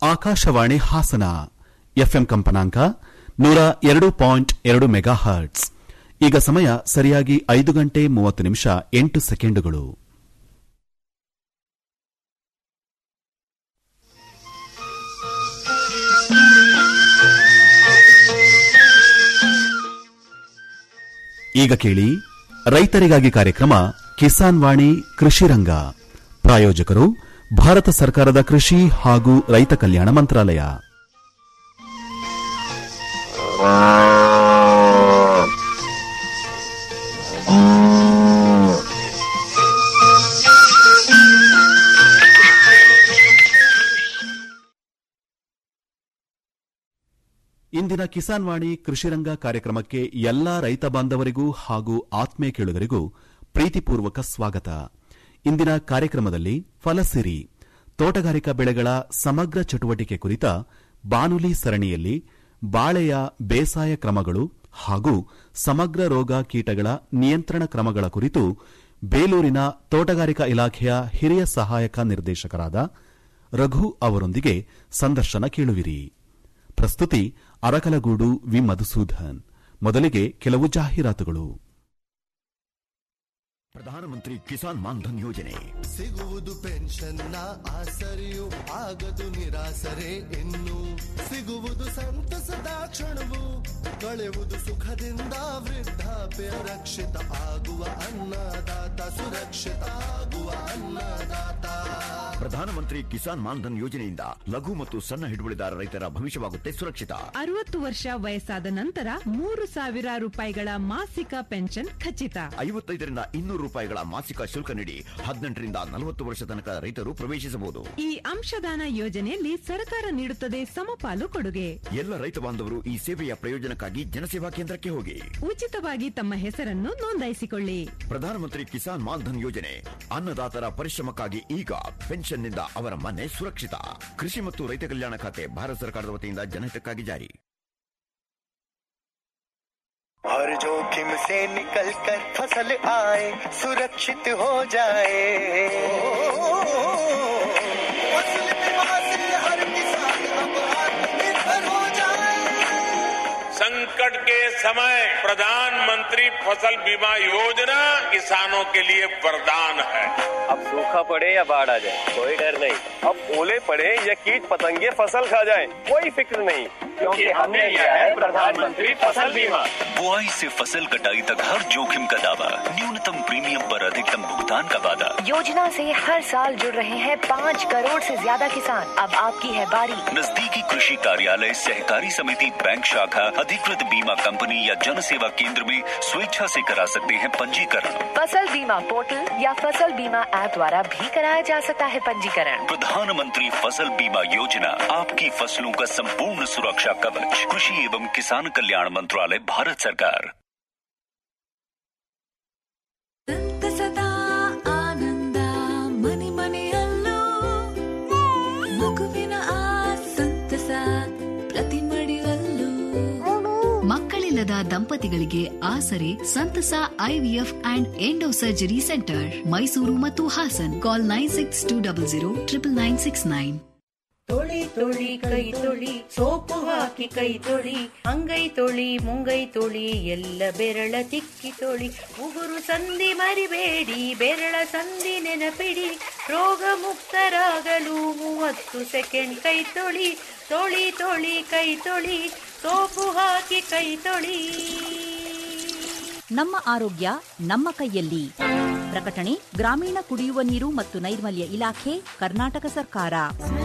Akashvani Hassan FM ಕಂಪನಾಂಕ ನೂರ ಎರಡು ಪಾಯಿಂಟ್ ಎರಡು ಮೆಗಾ ಹರ್ಟ್ಸ್ ಈಗ ಸಮಯ ಸರಿಯಾಗಿ ಐದು ಗಂಟೆ ಮೂವತ್ತು ನಿಮಿಷ ಎಂಟು ಸೆಕೆಂಡುಗಳು ಈಗ ಕೇಳಿ ರೈತರಿಗಾಗಿ ಕಾರ್ಯಕ್ರಮ ಕಿಸಾನ್ ವಾಣಿ ಕೃಷಿ ರಂಗ ಪ್ರಾಯೋಜಕರು ಭಾರತ ಸರ್ಕಾರದ ಕೃಷಿ ಹಾಗೂ ರೈತ ಕಲ್ಯಾಣ ಮಂತ್ರಾಲಯ ಇಂದಿನ ಕಿಸಾನ್ ವಾಣಿ ಕೃಷಿರಂಗ ಕಾರ್ಯಕ್ರಮಕ್ಕೆ ಎಲ್ಲಾ ರೈತ ಬಾಂಧವರಿಗೂ ಹಾಗೂ ಆತ್ಮೀಯ ಕೇಳುಗರಿಗೂ ಪ್ರೀತಿಪೂರ್ವಕ ಸ್ವಾಗತ ಇಂದಿನ ಕಾರ್ಯಕ್ರಮದಲ್ಲಿ ಫಲಸಿರಿ ತೋಟಗಾರಿಕಾ ಬೆಳೆಗಳ ಸಮಗ್ರ ಚಟುವಟಿಕೆ ಕುರಿತ ಬಾನುಲಿ ಸರಣಿಯಲ್ಲಿ ಬಾಳೆಯ ಬೇಸಾಯ ಕ್ರಮಗಳು ಹಾಗೂ ಸಮಗ್ರ ರೋಗ ಕೀಟಗಳ ನಿಯಂತ್ರಣ ಕ್ರಮಗಳ ಕುರಿತು ಬೇಲೂರಿನ ತೋಟಗಾರಿಕಾ ಇಲಾಖೆಯ ಹಿರಿಯ ಸಹಾಯಕ ನಿರ್ದೇಶಕರಾದ ರಘು ಅವರೊಂದಿಗೆ ಸಂದರ್ಶನ ಕೇಳುವಿರಿ ಪ್ರಸ್ತುತಿ ಅರಕಲಗೂಡು ವಿ ಮಧುಸೂದನ್ ಮೊದಲಿಗೆ ಕೆಲವು ಜಾಹೀರಾತುಗಳು ಪ್ರಧಾನಮಂತ್ರಿ ಕಿಸಾನ್ ಮಾನ್ಧನ್ ಯೋಜನೆ ಸಿಗುವುದು ಪೆನ್ಷನ್ನ ಆಸರೆಯು ಆಗದು ನಿರಾಸರೆ ಇನ್ನು ಸಿಗುವುದು ಸಂತಸದ ಕ್ಷಣವು ಕಳೆಯುವುದು ಸುಖದಿಂದ ವೃದ್ಧಾಪ್ಯ ರಕ್ಷಿತ ಆಗುವ ಅನ್ನದಾತ ಸುರಕ್ಷಿತ ಆಗುವ ಅನ್ನದಾತ ಪ್ರಧಾನಮಂತ್ರಿ ಕಿಸಾನ್ ಮಾನ್ಧನ್ ಯೋಜನೆಯಿಂದ ಲಘು ಮತ್ತು ಸಣ್ಣ ಹಿಡುವಳಿದಾರ ರೈತರ ಭವಿಷ್ಯವಾಗುತ್ತೆ ಸುರಕ್ಷಿತ ಅರವತ್ತು ವರ್ಷ ವಯಸ್ಸಾದ ನಂತರ ಮೂರು ಸಾವಿರ ರೂಪಾಯಿಗಳ ಮಾಸಿಕ ಪೆನ್ಷನ್ ಖಚಿತ ಐವತ್ತೈದರಿಂದ ಇನ್ನೂರು ರೂಪಾಯಿಗಳ ಮಾಸಿಕ ಶುಲ್ಕ ನೀಡಿ ಹದಿನೆಂಟರಿಂದ ನಲವತ್ತು ವರ್ಷ ತನಕ ರೈತರು ಪ್ರವೇಶಿಸಬಹುದು ಈ ಅಂಶದಾನ ಯೋಜನೆಯಲ್ಲಿ ಸರ್ಕಾರ ನೀಡುತ್ತದೆ ಸಮಪಾಲು ಕೊಡುಗೆ ಎಲ್ಲ ರೈತ ಬಾಂಧವರು ಈ ಸೇವೆಯ ಪ್ರಯೋಜನಕ್ಕಾಗಿ ಜನಸೇವಾ ಕೇಂದ್ರಕ್ಕೆ ಹೋಗಿ ಉಚಿತವಾಗಿ ತಮ್ಮ ಹೆಸರನ್ನು ನೋಂದಾಯಿಸಿಕೊಳ್ಳಿ ಪ್ರಧಾನಮಂತ್ರಿ ಕಿಸಾನ್ ಮಾನ್ಧನ್ ಯೋಜನೆ ಅನ್ನದಾತರ ಪರಿಶ್ರಮಕ್ಕಾಗಿ ಈಗ ಪೆನ್ಷನ್ನಿಂದ ಅವರ ಮನೆ ಸುರಕ್ಷಿತ ಕೃಷಿ ಮತ್ತು ರೈತ ಕಲ್ಯಾಣ ಖಾತೆ ಭಾರತ ಸರ್ಕಾರದ ವತಿಯಿಂದ ಜನಹಿತಕ್ಕಾಗಿ ಜಾರಿ हर जोखिम से निकल कर फसल आए सुरक्षित हो जाए फसल बीमा से हर किसान अब आत्मनिर्भर हो जाए संकट के समय प्रधानमंत्री फसल बीमा योजना किसानों के लिए वरदान है अब सूखा पड़े या बाढ़ आ जाए कोई डर नहीं अब ओले पड़े या कीट पतंगे फसल खा जाए कोई फिक्र नहीं क्योंकि हमने लिया है प्रधानमंत्री फसल बीमा बुआई से फसल कटाई तक हर जोखिम का दावा न्यूनतम प्रीमियम पर अधिकतम भुगतान का वादा योजना से हर साल जुड़ रहे हैं पाँच करोड़ से ज्यादा किसान अब आपकी है बारी नजदीकी कृषि कार्यालय सहकारी समिति बैंक शाखा अधिकृत बीमा कंपनी या जन सेवा केंद्र में स्वेच्छा से करा सकते हैं पंजीकरण फसल बीमा पोर्टल या फसल बीमा ऐप द्वारा भी कराया जा सकता है पंजीकरण प्रधानमंत्री फसल बीमा योजना आपकी फसलों का संपूर्ण सुरक्षा कवच कृषि एवं किसान कल्याण मंत्रालय भारत सरकार ಸಂತಸದ ಆನಂದ ಮನೆ ಮನೆಯಲ್ಲೂ ಮಗುವಿನ ಆ ಸಂತಸ ಪ್ರತಿ ಮಡಿಲಲ್ಲೂ ಮಕ್ಕಳಿಲ್ಲದ ದಂಪತಿಗಳಿಗೆ ಆಸರೆ ಸಂತಸ IVF and endo surgery centre Mysuru ಮತ್ತು Hassan call nine six two double zero triple nine six nine ತೊಳಿ ತೊಳಿ ಕೈ ತೊಳಿ ಸೋಪು ಹಾಕಿ ಕೈ ತೊಳಿ ಅಂಗೈ ತೊಳಿ ಮುಂಗೈ ತೊಳಿ ಎಲ್ಲ ಬೆರಳ ತಿಕ್ಕಿ ತೊಳಿ ಉಗುರು ಸಂಧಿ ಮರಿಬೇಡಿ ಬೆರಳ ಸಂಧಿ ನೆನಪಿಡಿ ರೋಗ ಮುಕ್ತರಾಗಲು ಮೂವತ್ತು ಸೆಕೆಂಡ್ ಕೈ ತೊಳಿ ತೊಳಿ ತೊಳಿ ಕೈ ತೊಳಿ ಸೋಪು ಹಾಕಿ ಕೈ ತೊಳಿ ನಮ್ಮ ಆರೋಗ್ಯ ನಮ್ಮ ಕೈಯಲ್ಲಿ ಪ್ರಕಟಣೆ ಗ್ರಾಮೀಣ ಕುಡಿಯುವ ನೀರು ಮತ್ತು ನೈರ್ಮಲ್ಯ ಇಲಾಖೆ ಕರ್ನಾಟಕ ಸರ್ಕಾರ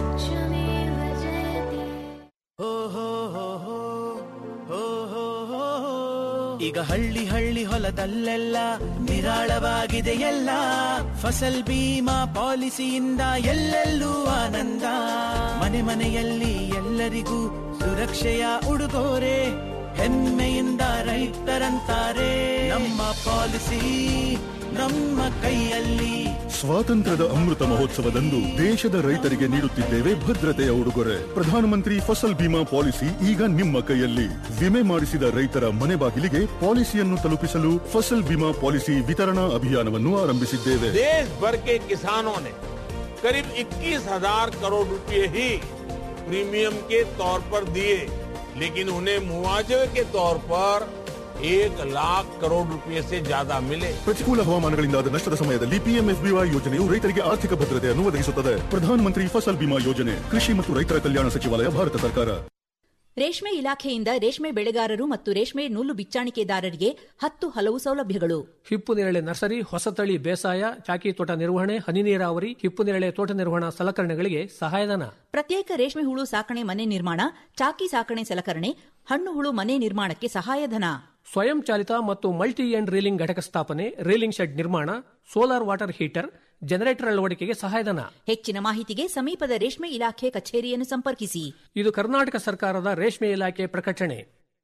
ಈಗ ಹಳ್ಳಿ ಹಳ್ಳಿ ಹೊಲದಲ್ಲೆಲ್ಲ ನಿರಾಳವಾಗಿದೆ ಎಲ್ಲ ಫಸಲ್ ಬೀಮಾ ಪಾಲಿಸಿಯಿಂದ ಎಲ್ಲೆಲ್ಲೂ ಆನಂದ ಮನೆ ಮನೆಯಲ್ಲಿ ಎಲ್ಲರಿಗೂ ಸುರಕ್ಷೆಯ ಉಡುಗೊರೆ ಹೆಮ್ಮೆಯಿಂದ ರೈತರಂತಾರೆ ನಮ್ಮ ಪಾಲಿಸಿ ನಮ್ಮ ಕೈಯಲ್ಲಿ ಸ್ವಾತಂತ್ರ್ಯದ ಅಮೃತ ಮಹೋತ್ಸವದಂದು ದೇಶದ ರೈತರಿಗೆ ನೀಡುತ್ತಿದ್ದೇವೆ ಭದ್ರತೆಯ ಉಡುಗೊರೆ ಪ್ರಧಾನಮಂತ್ರಿ ಫಸಲ್ ಬಿಮಾ ಪಾಲಿಸಿ ಈಗ ನಿಮ್ಮ ಕೈಯಲ್ಲಿ ವಿಮೆ ಮಾಡಿಸಿದ ರೈತರ ಮನೆ ಬಾಗಿಲಿಗೆ ಪಾಲಿಸಿಯನ್ನು ತಲುಪಿಸಲು ಫಸಲ್ ಬಿಮಾ ಪಾಲಿಸಿ ವಿತರಣಾ ಅಭಿಯಾನವನ್ನು ಆರಂಭಿಸಿದ್ದೇವೆ देश भर के किसानों ने करीब 21,000 करोड़ रुपए ही प्रीमियम के तौर पर दिए लेकिन उन्हें मुआवजे के तौर पर एक लाख करोड़ रुपए से ज्यादा मिले ಪ್ರತಿಕೂಲ ಹವಾಮಾನಗಳಿಂದಾದ ನಷ್ಟದ ಸಮಯದಲ್ಲಿ ಪಿಎಂಎಫ್ಬಿವೈ ಯೋಜನೆಯು ರೈತರಿಗೆ ಆರ್ಥಿಕ ಭದ್ರತೆಯನ್ನು ಒದಗಿಸುತ್ತದೆ ಪ್ರಧಾನಮಂತ್ರಿ ಫಸಲ್ ಬಿಮಾ ಯೋಜನೆ ಕೃಷಿ ಮತ್ತು ರೈತರ ಕಲ್ಯಾಣ ಸಚಿವಾಲಯ ಭಾರತ ಸರ್ಕಾರ ರೇಷ್ಮೆ ಇಲಾಖೆಯಿಂದ ರೇಷ್ಮೆ ಬೆಳೆಗಾರರು ಮತ್ತು ರೇಷ್ಮೆ ನೂಲು ಬಿಚ್ಚಾಣಿಕೆದಾರರಿಗೆ ಹತ್ತು ಹಲವು ಸೌಲಭ್ಯಗಳು ಹಿಪ್ಪು ನೇರಳೆ ನರ್ಸರಿ ಹೊಸತಳಿ ಬೇಸಾಯ ಚಾಕಿ ತೋಟ ನಿರ್ವಹಣೆ ಹನಿ ನೀರಾವರಿ ಹಿಪ್ಪು ನೇರಳೆ ತೋಟ ನಿರ್ವಹಣಾ ಸಲಕರಣೆಗಳಿಗೆ ಸಹಾಯಧನ ಪ್ರತ್ಯೇಕ ರೇಷ್ಮೆ ಹುಳು ಸಾಕಣೆ ಮನೆ ನಿರ್ಮಾಣ ಚಾಕಿ ಸಾಕಣೆ ಸಲಕರಣೆ ಹಣ್ಣು ಹುಳು ಮನೆ ನಿರ್ಮಾಣಕ್ಕೆ ಸಹಾಯಧನ ಸ್ವಯಂ ಚಾಲಿತ ಮತ್ತು ಮಲ್ಟಿ ಎಂಡ್ ರೀಲಿಂಗ್ ಘಟಕ ಸ್ಥಾಪನೆ ರೀಲಿಂಗ್ ಶೆಡ್ ನಿರ್ಮಾಣ ಸೋಲಾರ್ ವಾಟರ್ ಹೀಟರ್ ಜನರೇಟರ್ ಅಳವಡಿಕೆಗೆ ಸಹಾಯಧನ ಹೆಚ್ಚಿನ ಮಾಹಿತಿಗೆ ಸಮೀಪದ ರೇಷ್ಮೆ ಇಲಾಖೆ ಕಚೇರಿಯನ್ನು ಸಂಪರ್ಕಿಸಿ ಇದು ಕರ್ನಾಟಕ ಸರ್ಕಾರದ ರೇಷ್ಮೆ ಇಲಾಖೆ ಪ್ರಕಟಣೆ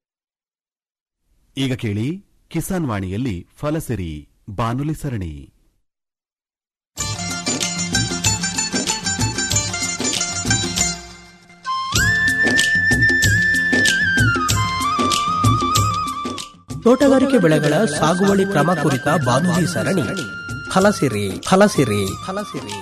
ಈಗ ಕೇಳಿ ಕಿಸಾನ್ ವಾಣಿಯಲ್ಲಿ ಫಲಸಿರಿ ಬಾನುಲಿ ಸರಣಿ ತೋಟಗಾರಿಕೆ ಬೆಳೆಗಳ ಸಾಗುವಳಿ ಕ್ರಮ ಕುರಿತ ಬಾನುಲಿ ಸರಣಿ ಫಲಸಿರಿ ಫಲಸಿರಿ ಫಲಸಿರಿ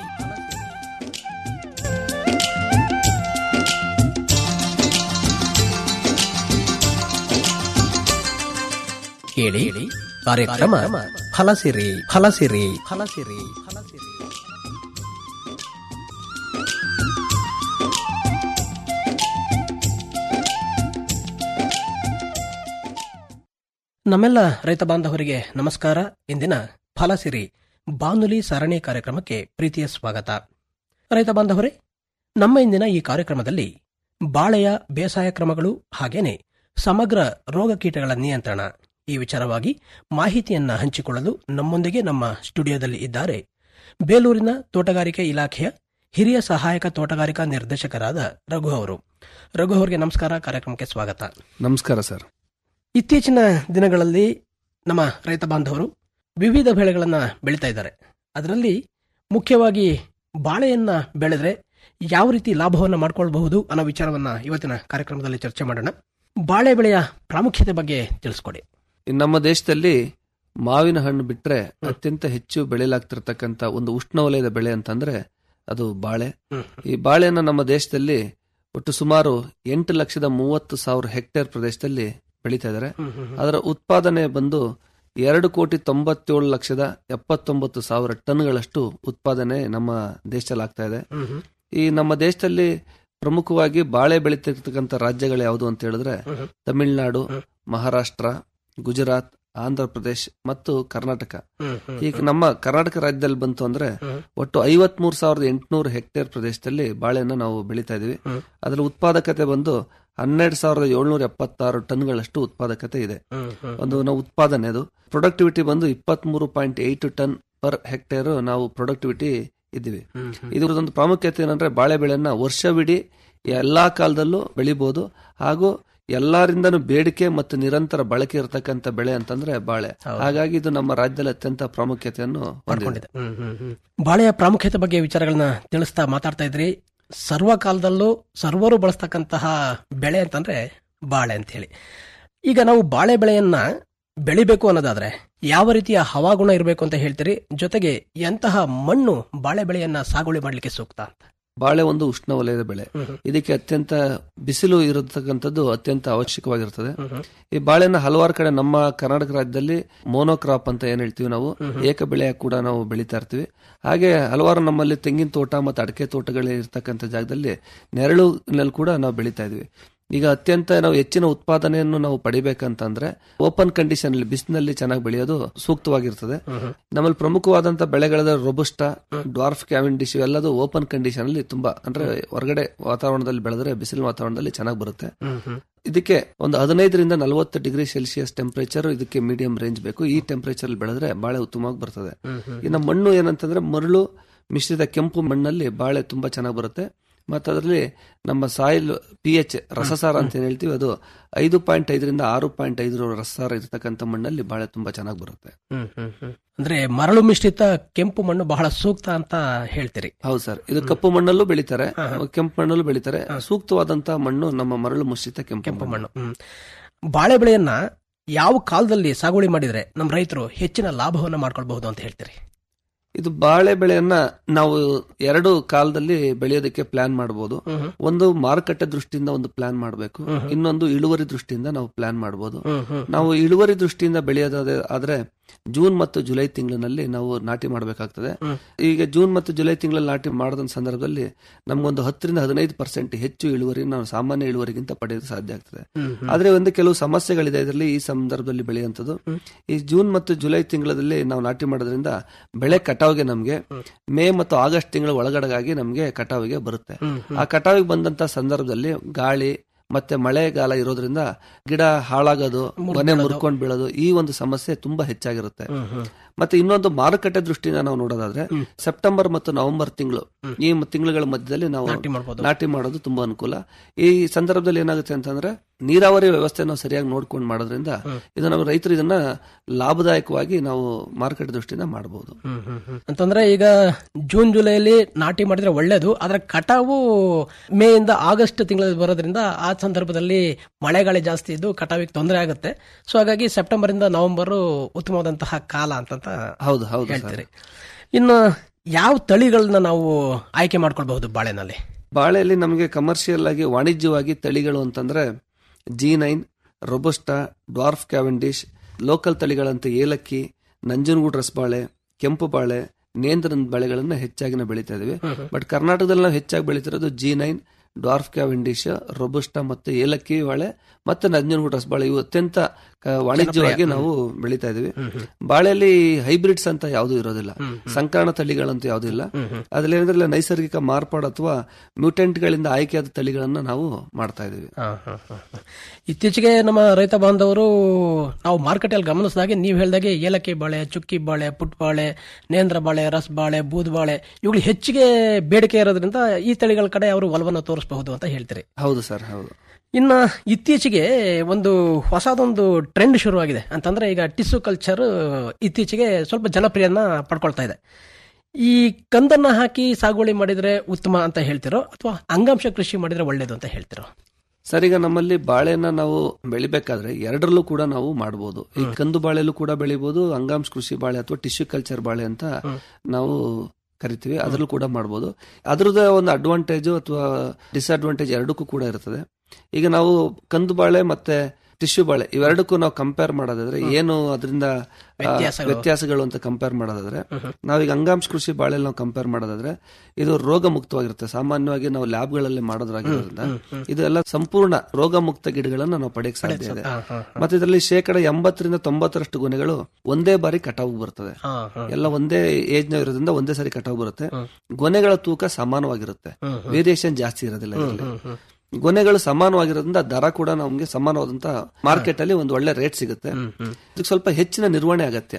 ಕೇಳಿ ಕಾರ್ಯಕ್ರಮ ಫಲಸಿರಿ ಫಲಸಿರಿ ಫಲಸಿರಿ ಫಲಸಿರಿ ನಮ್ಮೆಲ್ಲ ರೈತ ಬಾಂಧವರಿಗೆ ನಮಸ್ಕಾರ ಇಂದಿನ ಫಲಸಿರಿ ಬಾನುಲಿ ಸರಣಿ ಕಾರ್ಯಕ್ರಮಕ್ಕೆ ಪ್ರೀತಿಯ ಸ್ವಾಗತ ರೈತ ಬಾಂಧವರೇ ನಮ್ಮ ಇಂದಿನ ಈ ಕಾರ್ಯಕ್ರಮದಲ್ಲಿ ಬಾಳೆಯ ಬೇಸಾಯ ಕ್ರಮಗಳು ಹಾಗೇನೆ ಸಮಗ್ರ ರೋಗ ಕೀಟಗಳ ನಿಯಂತ್ರಣ ಈ ವಿಚಾರವಾಗಿ ಮಾಹಿತಿಯನ್ನ ಹಂಚಿಕೊಳ್ಳಲು ನಮ್ಮೊಂದಿಗೆ ನಮ್ಮ ಸ್ಟುಡಿಯೋದಲ್ಲಿ ಇದ್ದಾರೆ ಬೇಲೂರಿನ ತೋಟಗಾರಿಕೆ ಇಲಾಖೆಯ ಹಿರಿಯ ಸಹಾಯಕ ತೋಟಗಾರಿಕಾ ನಿರ್ದೇಶಕರಾದ ರಘು ಅವರು ರಘು ಅವರಿಗೆ ನಮಸ್ಕಾರ ಕಾರ್ಯಕ್ರಮಕ್ಕೆ ಸ್ವಾಗತ ನಮಸ್ಕಾರ ಸರ್ ಇತ್ತೀಚಿನ ದಿನಗಳಲ್ಲಿ ನಮ್ಮ ರೈತ ಬಾಂಧವರು ವಿವಿಧ ಬೆಳೆಗಳನ್ನ ಬೆಳೀತಾ ಇದ್ದಾರೆ ಅದರಲ್ಲಿ ಮುಖ್ಯವಾಗಿ ಬಾಳೆಯನ್ನ ಬೆಳೆದ್ರೆ ಯಾವ ರೀತಿ ಲಾಭವನ್ನ ಮಾಡ್ಕೊಳ್ಬಹುದು ಅನ್ನೋ ವಿಚಾರವನ್ನ ಇವತ್ತಿನ ಕಾರ್ಯಕ್ರಮದಲ್ಲಿ ಚರ್ಚೆ ಮಾಡೋಣ ಬಾಳೆ ಬೆಳೆಯ ಪ್ರಾಮುಖ್ಯತೆ ಬಗ್ಗೆ ತಿಳಿಸ್ಕೊಡಿ ಈ ನಮ್ಮ ದೇಶದಲ್ಲಿ ಮಾವಿನ ಹಣ್ಣು ಬಿಟ್ರೆ ಅತ್ಯಂತ ಹೆಚ್ಚು ಬೆಳೆಯಲಾಗ್ತಿರ್ತಕ್ಕಂಥ ಒಂದು ಉಷ್ಣವಲಯದ ಬೆಳೆ ಅಂತಂದ್ರೆ ಅದು ಬಾಳೆ ಈ ಬಾಳೆಯನ್ನ ನಮ್ಮ ದೇಶದಲ್ಲಿ ಒಟ್ಟು ಸುಮಾರು ಎಂಟು ಲಕ್ಷದ ಮೂವತ್ತು ಸಾವಿರ ಹೆಕ್ಟೇರ್ ಪ್ರದೇಶದಲ್ಲಿ ಬೆಳೀತಾ ಇದ್ದಾರೆ ಅದರ ಉತ್ಪಾದನೆ ಬಂದು ಎರಡು ಕೋಟಿ ತೊಂಬತ್ತೇಳು ಲಕ್ಷದ ಎಪ್ಪತ್ತೊಂಬತ್ತು ಸಾವಿರ ಟನ್ಗಳಷ್ಟು ಉತ್ಪಾದನೆ ನಮ್ಮ ದೇಶದಲ್ಲಿ ಆಗ್ತಾ ಇದೆ ಈ ನಮ್ಮ ದೇಶದಲ್ಲಿ ಪ್ರಮುಖವಾಗಿ ಬಾಳೆ ಬೆಳೀತಿರ್ತಕ್ಕಂಥ ರಾಜ್ಯಗಳು ಯಾವುದು ಅಂತ ಹೇಳಿದ್ರೆ ತಮಿಳುನಾಡು ಮಹಾರಾಷ್ಟ್ರ ಗುಜರಾತ್ ಆಂಧ್ರ ಪ್ರದೇಶ್ ಮತ್ತು ಕರ್ನಾಟಕ ಈಗ ನಮ್ಮ ಕರ್ನಾಟಕ ರಾಜ್ಯದಲ್ಲಿ ಬಂತು ಅಂದ್ರೆ ಒಟ್ಟು ಐವತ್ ಮೂರ್ ಸಾವಿರದ ಎಂಟುನೂರು ಹೆಕ್ಟೇರ್ ಪ್ರದೇಶದಲ್ಲಿ ಬಾಳೆನ ನಾವು ಬೆಳೀತಾ ಇದೀವಿ ಅದರ ಉತ್ಪಾದಕತೆ ಬಂದು ಹನ್ನೆರಡು ಸಾವಿರದ ಏಳ್ನೂರ ಎಪ್ಪತ್ತಾರು ಟನ್ಗಳಷ್ಟು ಉತ್ಪಾದಕತೆ ಇದೆ ಒಂದು ನಾವು ಉತ್ಪಾದನೆ ಅದು ಪ್ರೊಡಕ್ಟಿವಿಟಿ ಬಂದು ಇಪ್ಪತ್ತ್ ಮೂರು point eight ton per hectare ನಾವು ಪ್ರೊಡಕ್ಟಿವಿಟಿ ಇದ್ದೀವಿ ಇದರದೊಂದು ಪ್ರಾಮುಖ್ಯತೆ ಏನಂದ್ರೆ ಬಾಳೆ ಬೆಳೆಯನ್ನ ವರ್ಷವಿಡೀ ಎಲ್ಲಾ ಕಾಲದಲ್ಲೂ ಬೆಳಿಬಹುದು ಹಾಗೂ ಎಲ್ಲರಿಂದನೂ ಬೇಡಿಕೆ ಮತ್ತು ನಿರಂತರ ಬಳಕೆ ಇರತಕ್ಕಂತ ಬೆಳೆ ಅಂತಂದ್ರೆ ಬಾಳೆ ಹಾಗಾಗಿ ಇದು ನಮ್ಮ ರಾಜ್ಯದಲ್ಲಿ ಅತ್ಯಂತ ಪ್ರಾಮುಖ್ಯತೆಯನ್ನು ಹೊಂದಿದೆ ಬಾಳೆಯ ಪ್ರಾಮುಖ್ಯತೆ ಬಗ್ಗೆ ವಿಚಾರಗಳನ್ನ ತಿಳಿಸ್ತಾ ಮಾತಾಡ್ತಾ ಇದ್ರಿ ಸರ್ವಕಾಲದಲ್ಲೂ ಸರ್ವರು ಬಳಸ್ತಕ್ಕಂತಹ ಬೆಳೆ ಅಂತಂದ್ರೆ ಬಾಳೆ ಅಂತ ಹೇಳಿ ಈಗ ನಾವು ಬಾಳೆ ಬೆಳೆಯನ್ನ ಬೆಳಿಬೇಕು ಅನ್ನೋದಾದ್ರೆ ಯಾವ ರೀತಿಯ ಹವಾಗುಣ ಇರಬೇಕು ಅಂತ ಹೇಳ್ತೀರಿ ಜೊತೆಗೆ ಎಂತಹ ಮಣ್ಣು ಬಾಳೆ ಬೆಳೆಯನ್ನ ಸಾಗುವಳಿ ಮಾಡ್ಲಿಕ್ಕೆ ಸೂಕ್ತ ಅಂತ ಬಾಳೆ ಒಂದು ಉಷ್ಣವಲಯದ ಬೆಳೆ ಇದಕ್ಕೆ ಅತ್ಯಂತ ಬಿಸಿಲು ಇರತಕ್ಕಂಥದ್ದು ಅತ್ಯಂತ ಅವಶ್ಯಕವಾಗಿರ್ತದೆ ಈ ಬಾಳೆನ ಹಲವಾರು ಕಡೆ ನಮ್ಮ ಕರ್ನಾಟಕ ರಾಜ್ಯದಲ್ಲಿ ಮೋನೋಕ್ರಾಪ್ ಅಂತ ಏನ್ ಹೇಳ್ತೀವಿ ನಾವು ಏಕ ಬೆಳೆ ಕೂಡ ನಾವು ಬೆಳೀತಾ ಇರ್ತೀವಿ ಹಾಗೆ ಹಲವಾರು ನಮ್ಮಲ್ಲಿ ತೆಂಗಿನ ತೋಟ ಮತ್ತು ಅಡಿಕೆ ತೋಟಗಳು ಇರ್ತಕ್ಕಂಥ ಜಾಗದಲ್ಲಿ ನೆರಳಿನಲ್ಲಿ ಕೂಡ ನಾವು ಬೆಳೀತಾ ಇದೀವಿ ಈಗ ಅತ್ಯಂತ ನಾವು ಹೆಚ್ಚಿನ ಉತ್ಪಾದನೆಯನ್ನು ನಾವು ಪಡಿಬೇಕಂತಂದ್ರೆ ಓಪನ್ ಕಂಡೀಷನ್ ಅಲ್ಲಿ ಬಿಸಿನಲ್ಲಿ ಚೆನ್ನಾಗಿ ಬೆಳೆಯೋದು ಸೂಕ್ತವಾಗಿರ್ತದೆ ನಮ್ಮಲ್ಲಿ ಪ್ರಮುಖವಾದಂತ ಬೆಳೆಗಳಾದ ರೊಬುಸ್ಟಾ ಡ್ವಾರ್ಫ್ ಕ್ಯಾವೆಂಡಿಶ್ ಇವೆಲ್ಲದು ಓಪನ್ ಕಂಡೀಷನ್ ಅಲ್ಲಿ ತುಂಬಾ ಅಂದ್ರೆ ಹೊರಗಡೆ ವಾತಾವರಣದಲ್ಲಿ ಬೆಳೆದ್ರೆ ಬಿಸಿಲಿನ ವಾತಾವರಣದಲ್ಲಿ ಚೆನ್ನಾಗಿ ಬರುತ್ತೆ ಇದಕ್ಕೆ ಒಂದು ಹದಿನೈದರಿಂದ ನಲವತ್ತು ಡಿಗ್ರಿ ಸೆಲ್ಸಿಯಸ್ ಟೆಂಪರೇಚರ್ ಇದಕ್ಕೆ ಮೀಡಿಯಂ ರೇಂಜ್ ಬೇಕು ಈ ಟೆಂಪರೇಚರ್ ಬೆಳೆದ್ರೆ ಬಾಳೆ ಉತ್ತಮವಾಗಿ ಬರ್ತದೆ ಇನ್ನು ಮಣ್ಣು ಏನಂತಂದ್ರೆ ಮರಳು ಮಿಶ್ರಿತ ಕೆಂಪು ಮಣ್ಣಲ್ಲಿ ಬಾಳೆ ತುಂಬಾ ಚೆನ್ನಾಗಿ ಬರುತ್ತೆ ಮತ್ತು ಅದರಲ್ಲಿ ನಮ್ಮ ಸಾಯಿಲ್ ಪಿ ಎಚ್ ರಸಸಾರ ಅಂತ ಏನ್ ಹೇಳ್ತೀವಿ ಅದು ಐದು ಪಾಯಿಂಟ್ ಐದರಿಂದ ಆರು ಪಾಯಿಂಟ್ ಐದರ ರಸಸಾರ ಇರತಕ್ಕಂಥ ಮಣ್ಣಲ್ಲಿ ಬಾಳೆ ತುಂಬಾ ಚೆನ್ನಾಗಿ ಬರುತ್ತೆ ಅಂದ್ರೆ ಮರಳು ಮಿಶ್ರಿತ ಕೆಂಪು ಮಣ್ಣು ಬಹಳ ಸೂಕ್ತ ಅಂತ ಹೇಳ್ತೀರಿ ಹೌದು ಸರ್ ಇದು ಕಪ್ಪು ಮಣ್ಣಲ್ಲೂ ಬೆಳೀತಾರೆ ಕೆಂಪು ಮಣ್ಣಲ್ಲೂ ಬೆಳೀತಾರೆ ಸೂಕ್ತವಾದಂತ ಮಣ್ಣು ನಮ್ಮ ಮರಳು ಮಿಶ್ರಿತ ಕೆಂಪು ಮಣ್ಣು ಬಾಳೆ ಬೆಳೆಯನ್ನ ಯಾವ ಕಾಲದಲ್ಲಿ ಸಾಗುವಳಿ ಮಾಡಿದ್ರೆ ನಮ್ಮ ರೈತರು ಹೆಚ್ಚಿನ ಲಾಭವನ್ನ ಮಾಡ್ಕೊಳ್ಬಹುದು ಅಂತ ಹೇಳ್ತೀರಿ ಇದು ಬಾಳೆ ಬೆಳೆಯನ್ನ ನಾವು ಎರಡು ಕಾಲದಲ್ಲಿ ಬೆಳೆಯೋದಕ್ಕೆ ಪ್ಲಾನ್ ಮಾಡಬಹುದು ಒಂದು ಮಾರುಕಟ್ಟೆ ದೃಷ್ಟಿಯಿಂದ ಒಂದು ಪ್ಲಾನ್ ಮಾಡಬೇಕು ಇನ್ನೊಂದು ಇಳುವರಿ ದೃಷ್ಟಿಯಿಂದ ನಾವು ಪ್ಲಾನ್ ಮಾಡಬಹುದು ನಾವು ಇಳುವರಿ ದೃಷ್ಟಿಯಿಂದ ಬೆಳೆಯೋದಾದ್ರೆ ಆದ್ರೆ ಜೂನ್ ಮತ್ತು ಜುಲೈ ತಿಂಗಳಿನಲ್ಲಿ ನಾವು ನಾಟಿ ಮಾಡಬೇಕಾಗ್ತದೆ ಈಗ ಜೂನ್ ಮತ್ತು ಜುಲೈ ತಿಂಗಳಲ್ಲಿ ನಾಟಿ ಮಾಡಿದ ಸಂದರ್ಭದಲ್ಲಿ ನಮ್ಗೊಂದು ಹತ್ತರಿಂದ ಹದಿನೈದು ಪರ್ಸೆಂಟ್ ಹೆಚ್ಚು ಇಳುವರಿ ನಾವು ಸಾಮಾನ್ಯ ಇಳುವರಿಗಿಂತ ಪಡೆಯೋದು ಸಾಧ್ಯ ಆಗ್ತದೆ ಆದ್ರೆ ಒಂದು ಕೆಲವು ಸಮಸ್ಯೆಗಳಿದೆ ಇದರಲ್ಲಿ ಈ ಸಂದರ್ಭದಲ್ಲಿ ಬೆಳೆಯುವಂಥದ್ದು ಈ ಜೂನ್ ಮತ್ತು ಜುಲೈ ತಿಂಗಳಲ್ಲಿ ನಾವು ನಾಟಿ ಮಾಡೋದ್ರಿಂದ ಬೆಳೆ ಕಟಾವಿಗೆ ನಮಗೆ ಮೇ ಮತ್ತು ಆಗಸ್ಟ್ ತಿಂಗಳ ಒಳಗಡೆಗಾಗಿ ನಮಗೆ ಕಟಾವಿಗೆ ಬರುತ್ತೆ ಆ ಕಟಾವಿಗೆ ಬಂದಂತ ಸಂದರ್ಭದಲ್ಲಿ ಗಾಳಿ ಮತ್ತೆ ಮಳೆಗಾಲ ಇರೋದ್ರಿಂದ ಗಿಡ ಹಾಳಾಗೋದು ಮನೆ ಮುರ್ಕೊಂಡ್ ಬೀಳೋದು ಈ ಒಂದು ಸಮಸ್ಯೆ ತುಂಬಾ ಹೆಚ್ಚಾಗಿರುತ್ತೆ ಮತ್ತೆ ಇನ್ನೊಂದು ಮಾರುಕಟ್ಟೆ ದೃಷ್ಟಿಯಿಂದ ನಾವು ನೋಡೋದಾದ್ರೆ ಸೆಪ್ಟೆಂಬರ್ ಮತ್ತು ನವೆಂಬರ್ ತಿಂಗಳು ಈ ಮ- ತಿಂಗಳುಗಳ ಮಧ್ಯದಲ್ಲಿ ನಾವು ನಾಟಿ ಮಾಡೋದು ತುಂಬಾ ಅನುಕೂಲ ಈ ಸಂದರ್ಭದಲ್ಲಿ ಏನಾಗುತ್ತೆ ಅಂತಂದ್ರೆ ನೀರಾವರಿ ವ್ಯವಸ್ಥೆ ನಾವು ಸರಿಯಾಗಿ ನೋಡ್ಕೊಂಡು ಮಾಡೋದ್ರಿಂದ ಇದು ನಮ್ಮ ರೈತರು ಇದನ್ನ ಲಾಭದಾಯಕವಾಗಿ ನಾವು ಮಾರುಕಟ್ಟೆ ದೃಷ್ಟಿಯಿಂದ ಮಾಡಬಹುದು ಅಂತಂದ್ರೆ ಈಗ ಜೂನ್ ಜುಲೈಲಿ ನಾಟಿ ಮಾಡಿದ್ರೆ ಒಳ್ಳೇದು ಆದ್ರೆ ಕಟಾವು ಮೇ ಇಂದ ಆಗಸ್ಟ್ ತಿಂಗಳಲ್ಲಿ ಬರೋದ್ರಿಂದ ಆ ಸಂದರ್ಭದಲ್ಲಿ ಮಳೆಗಾಳಿ ಜಾಸ್ತಿ ಇದ್ದು ಕಟಾವಿಗೆ ತೊಂದರೆ ಆಗುತ್ತೆ ಸೊ ಹಾಗಾಗಿ ಸೆಪ್ಟೆಂಬರ್ ಇಂದ ನವೆಂಬರ್ ಉತ್ತಮವಾದಂತಹ ಕಾಲ ಅಂತಂತ ಹೌದು ಹೌದು ಸರ್. ಹೇಳ್ತೀರಿ ಇನ್ನು ಯಾವ ತಳಿಗಳನ್ನ ನಾವು ಆಯ್ಕೆ ಮಾಡ್ಕೊಳ್ಬಹುದು ಬಾಳೆನಲ್ಲಿ ಬಾಳೆಯಲ್ಲಿ ನಮಗೆ ಕಮರ್ಷಿಯಲ್ ಆಗಿ ವಾಣಿಜ್ಯವಾಗಿ ತಳಿಗಳು ಅಂತಂದ್ರೆ G nine Robusta dwarf Cavendish local ತಳಿಗಳಂತ ಏಲಕ್ಕಿ ನಂಜನಗೂಡು ರಸಬಾಳೆ ಕೆಂಪು ಬಾಳೆ ನೇಂದ್ರನ ಬಾಳೆಗಳನ್ನ ಹೆಚ್ಚಾಗಿ ನಾವು ಬೆಳೀತಾ ಇದೀವಿ ಬಟ್ ಕರ್ನಾಟಕದಲ್ಲಿ ನಾವು ಹೆಚ್ಚಾಗಿ ಬೆಳೀತಿರೋದು G nine dwarf Cavendish Robusta ಮತ್ತು ಏಲಕ್ಕಿ ಬಾಳೆ ಮತ್ತೆ ನಂಜನಗೂಡು ರಸಬಾಳೆ ಇವು ಅತ್ಯಂತ ಕ- ವಾಣಿಜ್ಯವಾಗಿ ನಾವು ಬೆಳೀತಾ ಇದೀವಿ ಬಾಳೆಯಲ್ಲಿ ಹೈಬ್ರಿಡ್ಸ್ ಅಂತ ಯಾವುದು ಇರೋದಿಲ್ಲ ಸಂಕರಣ ತಳಿಗಳಂತ ಯಾವುದೂ ಇಲ್ಲ ಅದ್ರಲ್ಲಿ ಏನಂದ್ರೆ ನೈಸರ್ಗಿಕ ಮಾರ್ಪಾಡು ಅಥವಾ ಮ್ಯೂಟೆಂಟ್ ಗಳಿಂದ ಆಯ್ಕೆಯಾದ ತಳಿಗಳನ್ನ ನಾವು ಮಾಡ್ತಾ ಇದೀವಿ ಇತ್ತೀಚೆಗೆ ನಮ್ಮ ರೈತ ಬಾಂಧವರು ನಾವು ಮಾರುಕಟ್ಟೆಯಲ್ಲಿ ಗಮನಿಸಿದಾಗೆ ನೀವು ಹೇಳ್ದಾಗೆ ಏಲಕ್ಕಿ ಬಾಳೆ ಚುಕ್ಕಿ ಬಾಳೆ ಪುಟ್ ಬಾಳೆ ನೇಂದ್ರ ಬಾಳೆ ರಸ್ ಬಾಳೆ ಬೂದ್ ಬಾಳೆ ಇವುಗಳು ಹೆಚ್ಚಿಗೆ ಬೇಡಿಕೆ ಇರೋದ್ರಿಂದ ಈ ತಳಿಗಳ ಕಡೆ ಅವರು ಒಲವನ್ನು ತೋರಿಸಬಹುದು ಅಂತ ಹೇಳ್ತೀರಿ ಹೌದು ಸರ್ ಹೌದು ಇನ್ನ ಇತ್ತೀಚೆಗೆ ಒಂದು ಹೊಸದೊಂದು ಟ್ರೆಂಡ್ ಶುರುವಾಗಿದೆ ಅಂತಂದ್ರೆ ಈಗ ಟಿಶ್ಯೂ ಕಲ್ಚರ್ ಇತ್ತೀಚೆಗೆ ಸ್ವಲ್ಪ ಜನಪ್ರಿಯನ ಪಡ್ಕೊಳ್ತಾ ಇದೆ ಈ ಕಂದನ್ನ ಹಾಕಿ ಸಾಗುವಳಿ ಮಾಡಿದ್ರೆ ಉತ್ತಮ ಅಂತ ಹೇಳ್ತಿರೋ ಅಥವಾ ಅಂಗಾಂಶ ಕೃಷಿ ಮಾಡಿದ್ರೆ ಒಳ್ಳೇದು ಅಂತ ಹೇಳ್ತಿರೋ ಸರ್ ಈಗ ನಮ್ಮಲ್ಲಿ ಬಾಳೆನ ನಾವು ಬೆಳಿಬೇಕಾದ್ರೆ ಎರಡರಲ್ಲೂ ಕೂಡ ನಾವು ಮಾಡಬಹುದು ಈ ಕಂದು ಬಾಳೆಲ್ಲೂ ಕೂಡ ಬೆಳಿಬಹುದು ಅಂಗಾಂಶ ಕೃಷಿ ಬಾಳೆ ಅಥವಾ ಟಿಶ್ಯೂ ಕಲ್ಚರ್ ಬಾಳೆ ಅಂತ ನಾವು ಕರಿತೀವಿ ಅದ್ರಲ್ಲೂ ಕೂಡ ಮಾಡಬಹುದು ಅದ್ರದ್ದೇ ಒಂದು ಅಡ್ವಾಂಟೇಜ್ ಅಥವಾ ಡಿಸ್ಅಡ್ವಾಂಟೇಜ್ ಎರಡಕ್ಕೂ ಕೂಡ ಇರ್ತದೆ ಈಗ ನಾವು ಕಂದು ಬಾಳೆ ಮತ್ತೆ ಟಿಶ್ಯೂ ಬಾಳೆ ಇವೆರಡಕ್ಕೂ ನಾವು ಕಂಪೇರ್ ಮಾಡೋದಾದ್ರೆ ಏನು ಅದರಿಂದ ವ್ಯತ್ಯಾಸಗಳು. ವ್ಯತ್ಯಾಸಗಳು ಅಂತ ಕಂಪೇರ್ ಮಾಡೋದಾದ್ರೆ ನಾವೀಗ ಅಂಗಾಂಶ ಕೃಷಿ ಬಾಳೆ ನಾವು ಕಂಪೇರ್ ಮಾಡೋದಾದ್ರೆ ಇದು ರೋಗ ಮುಕ್ತವಾಗಿರುತ್ತೆ ಸಾಮಾನ್ಯವಾಗಿ ನಾವು ಲ್ಯಾಬ್ಗಳಲ್ಲಿ ಮಾಡೋದ್ರಾಗಿರೋದ್ರಿಂದ ಇದೆಲ್ಲ ಸಂಪೂರ್ಣ ರೋಗ ಮುಕ್ತ ಗಿಡಗಳನ್ನ ನಾವು ಪಡೆಯಕ್ಕೆ ಸಾಧ್ಯ ಇದೆ ಮತ್ತೆ ಇದರಲ್ಲಿ ಶೇಕಡ ಎಂಬತ್ತರಿಂದ ತೊಂಬತ್ತರಷ್ಟು ಗೊನೆಗಳು ಒಂದೇ ಬಾರಿ ಕಟಾವು ಬರ್ತದೆ ಎಲ್ಲ ಒಂದೇ ಏಜ್ ನ ಇರೋದ್ರಿಂದ ಒಂದೇ ಸಾರಿ ಕಟಾವು ಬರುತ್ತೆ ಗೊನೆಗಳ ತೂಕ ಸಮಾನವಾಗಿರುತ್ತೆ ವೇರಿಯೇಷನ್ ಜಾಸ್ತಿ ಇರೋದಿಲ್ಲ ಇದರಲ್ಲಿ ಗೊನೆಗಳು ಸಮಾನವಾಗಿರೋದ್ರಿಂದ ದರ ಕೂಡ ನಮ್ಗೆ ಸಮಾನವಾದಂತ ಮಾರ್ಕೆಟ್ ಅಲ್ಲಿ ಒಂದು ಒಳ್ಳೆ ರೇಟ್ ಸಿಗುತ್ತೆ ಇದಕ್ಕೆ ಸ್ವಲ್ಪ ಹೆಚ್ಚಿನ ನಿರ್ವಹಣೆ ಅಗತ್ಯ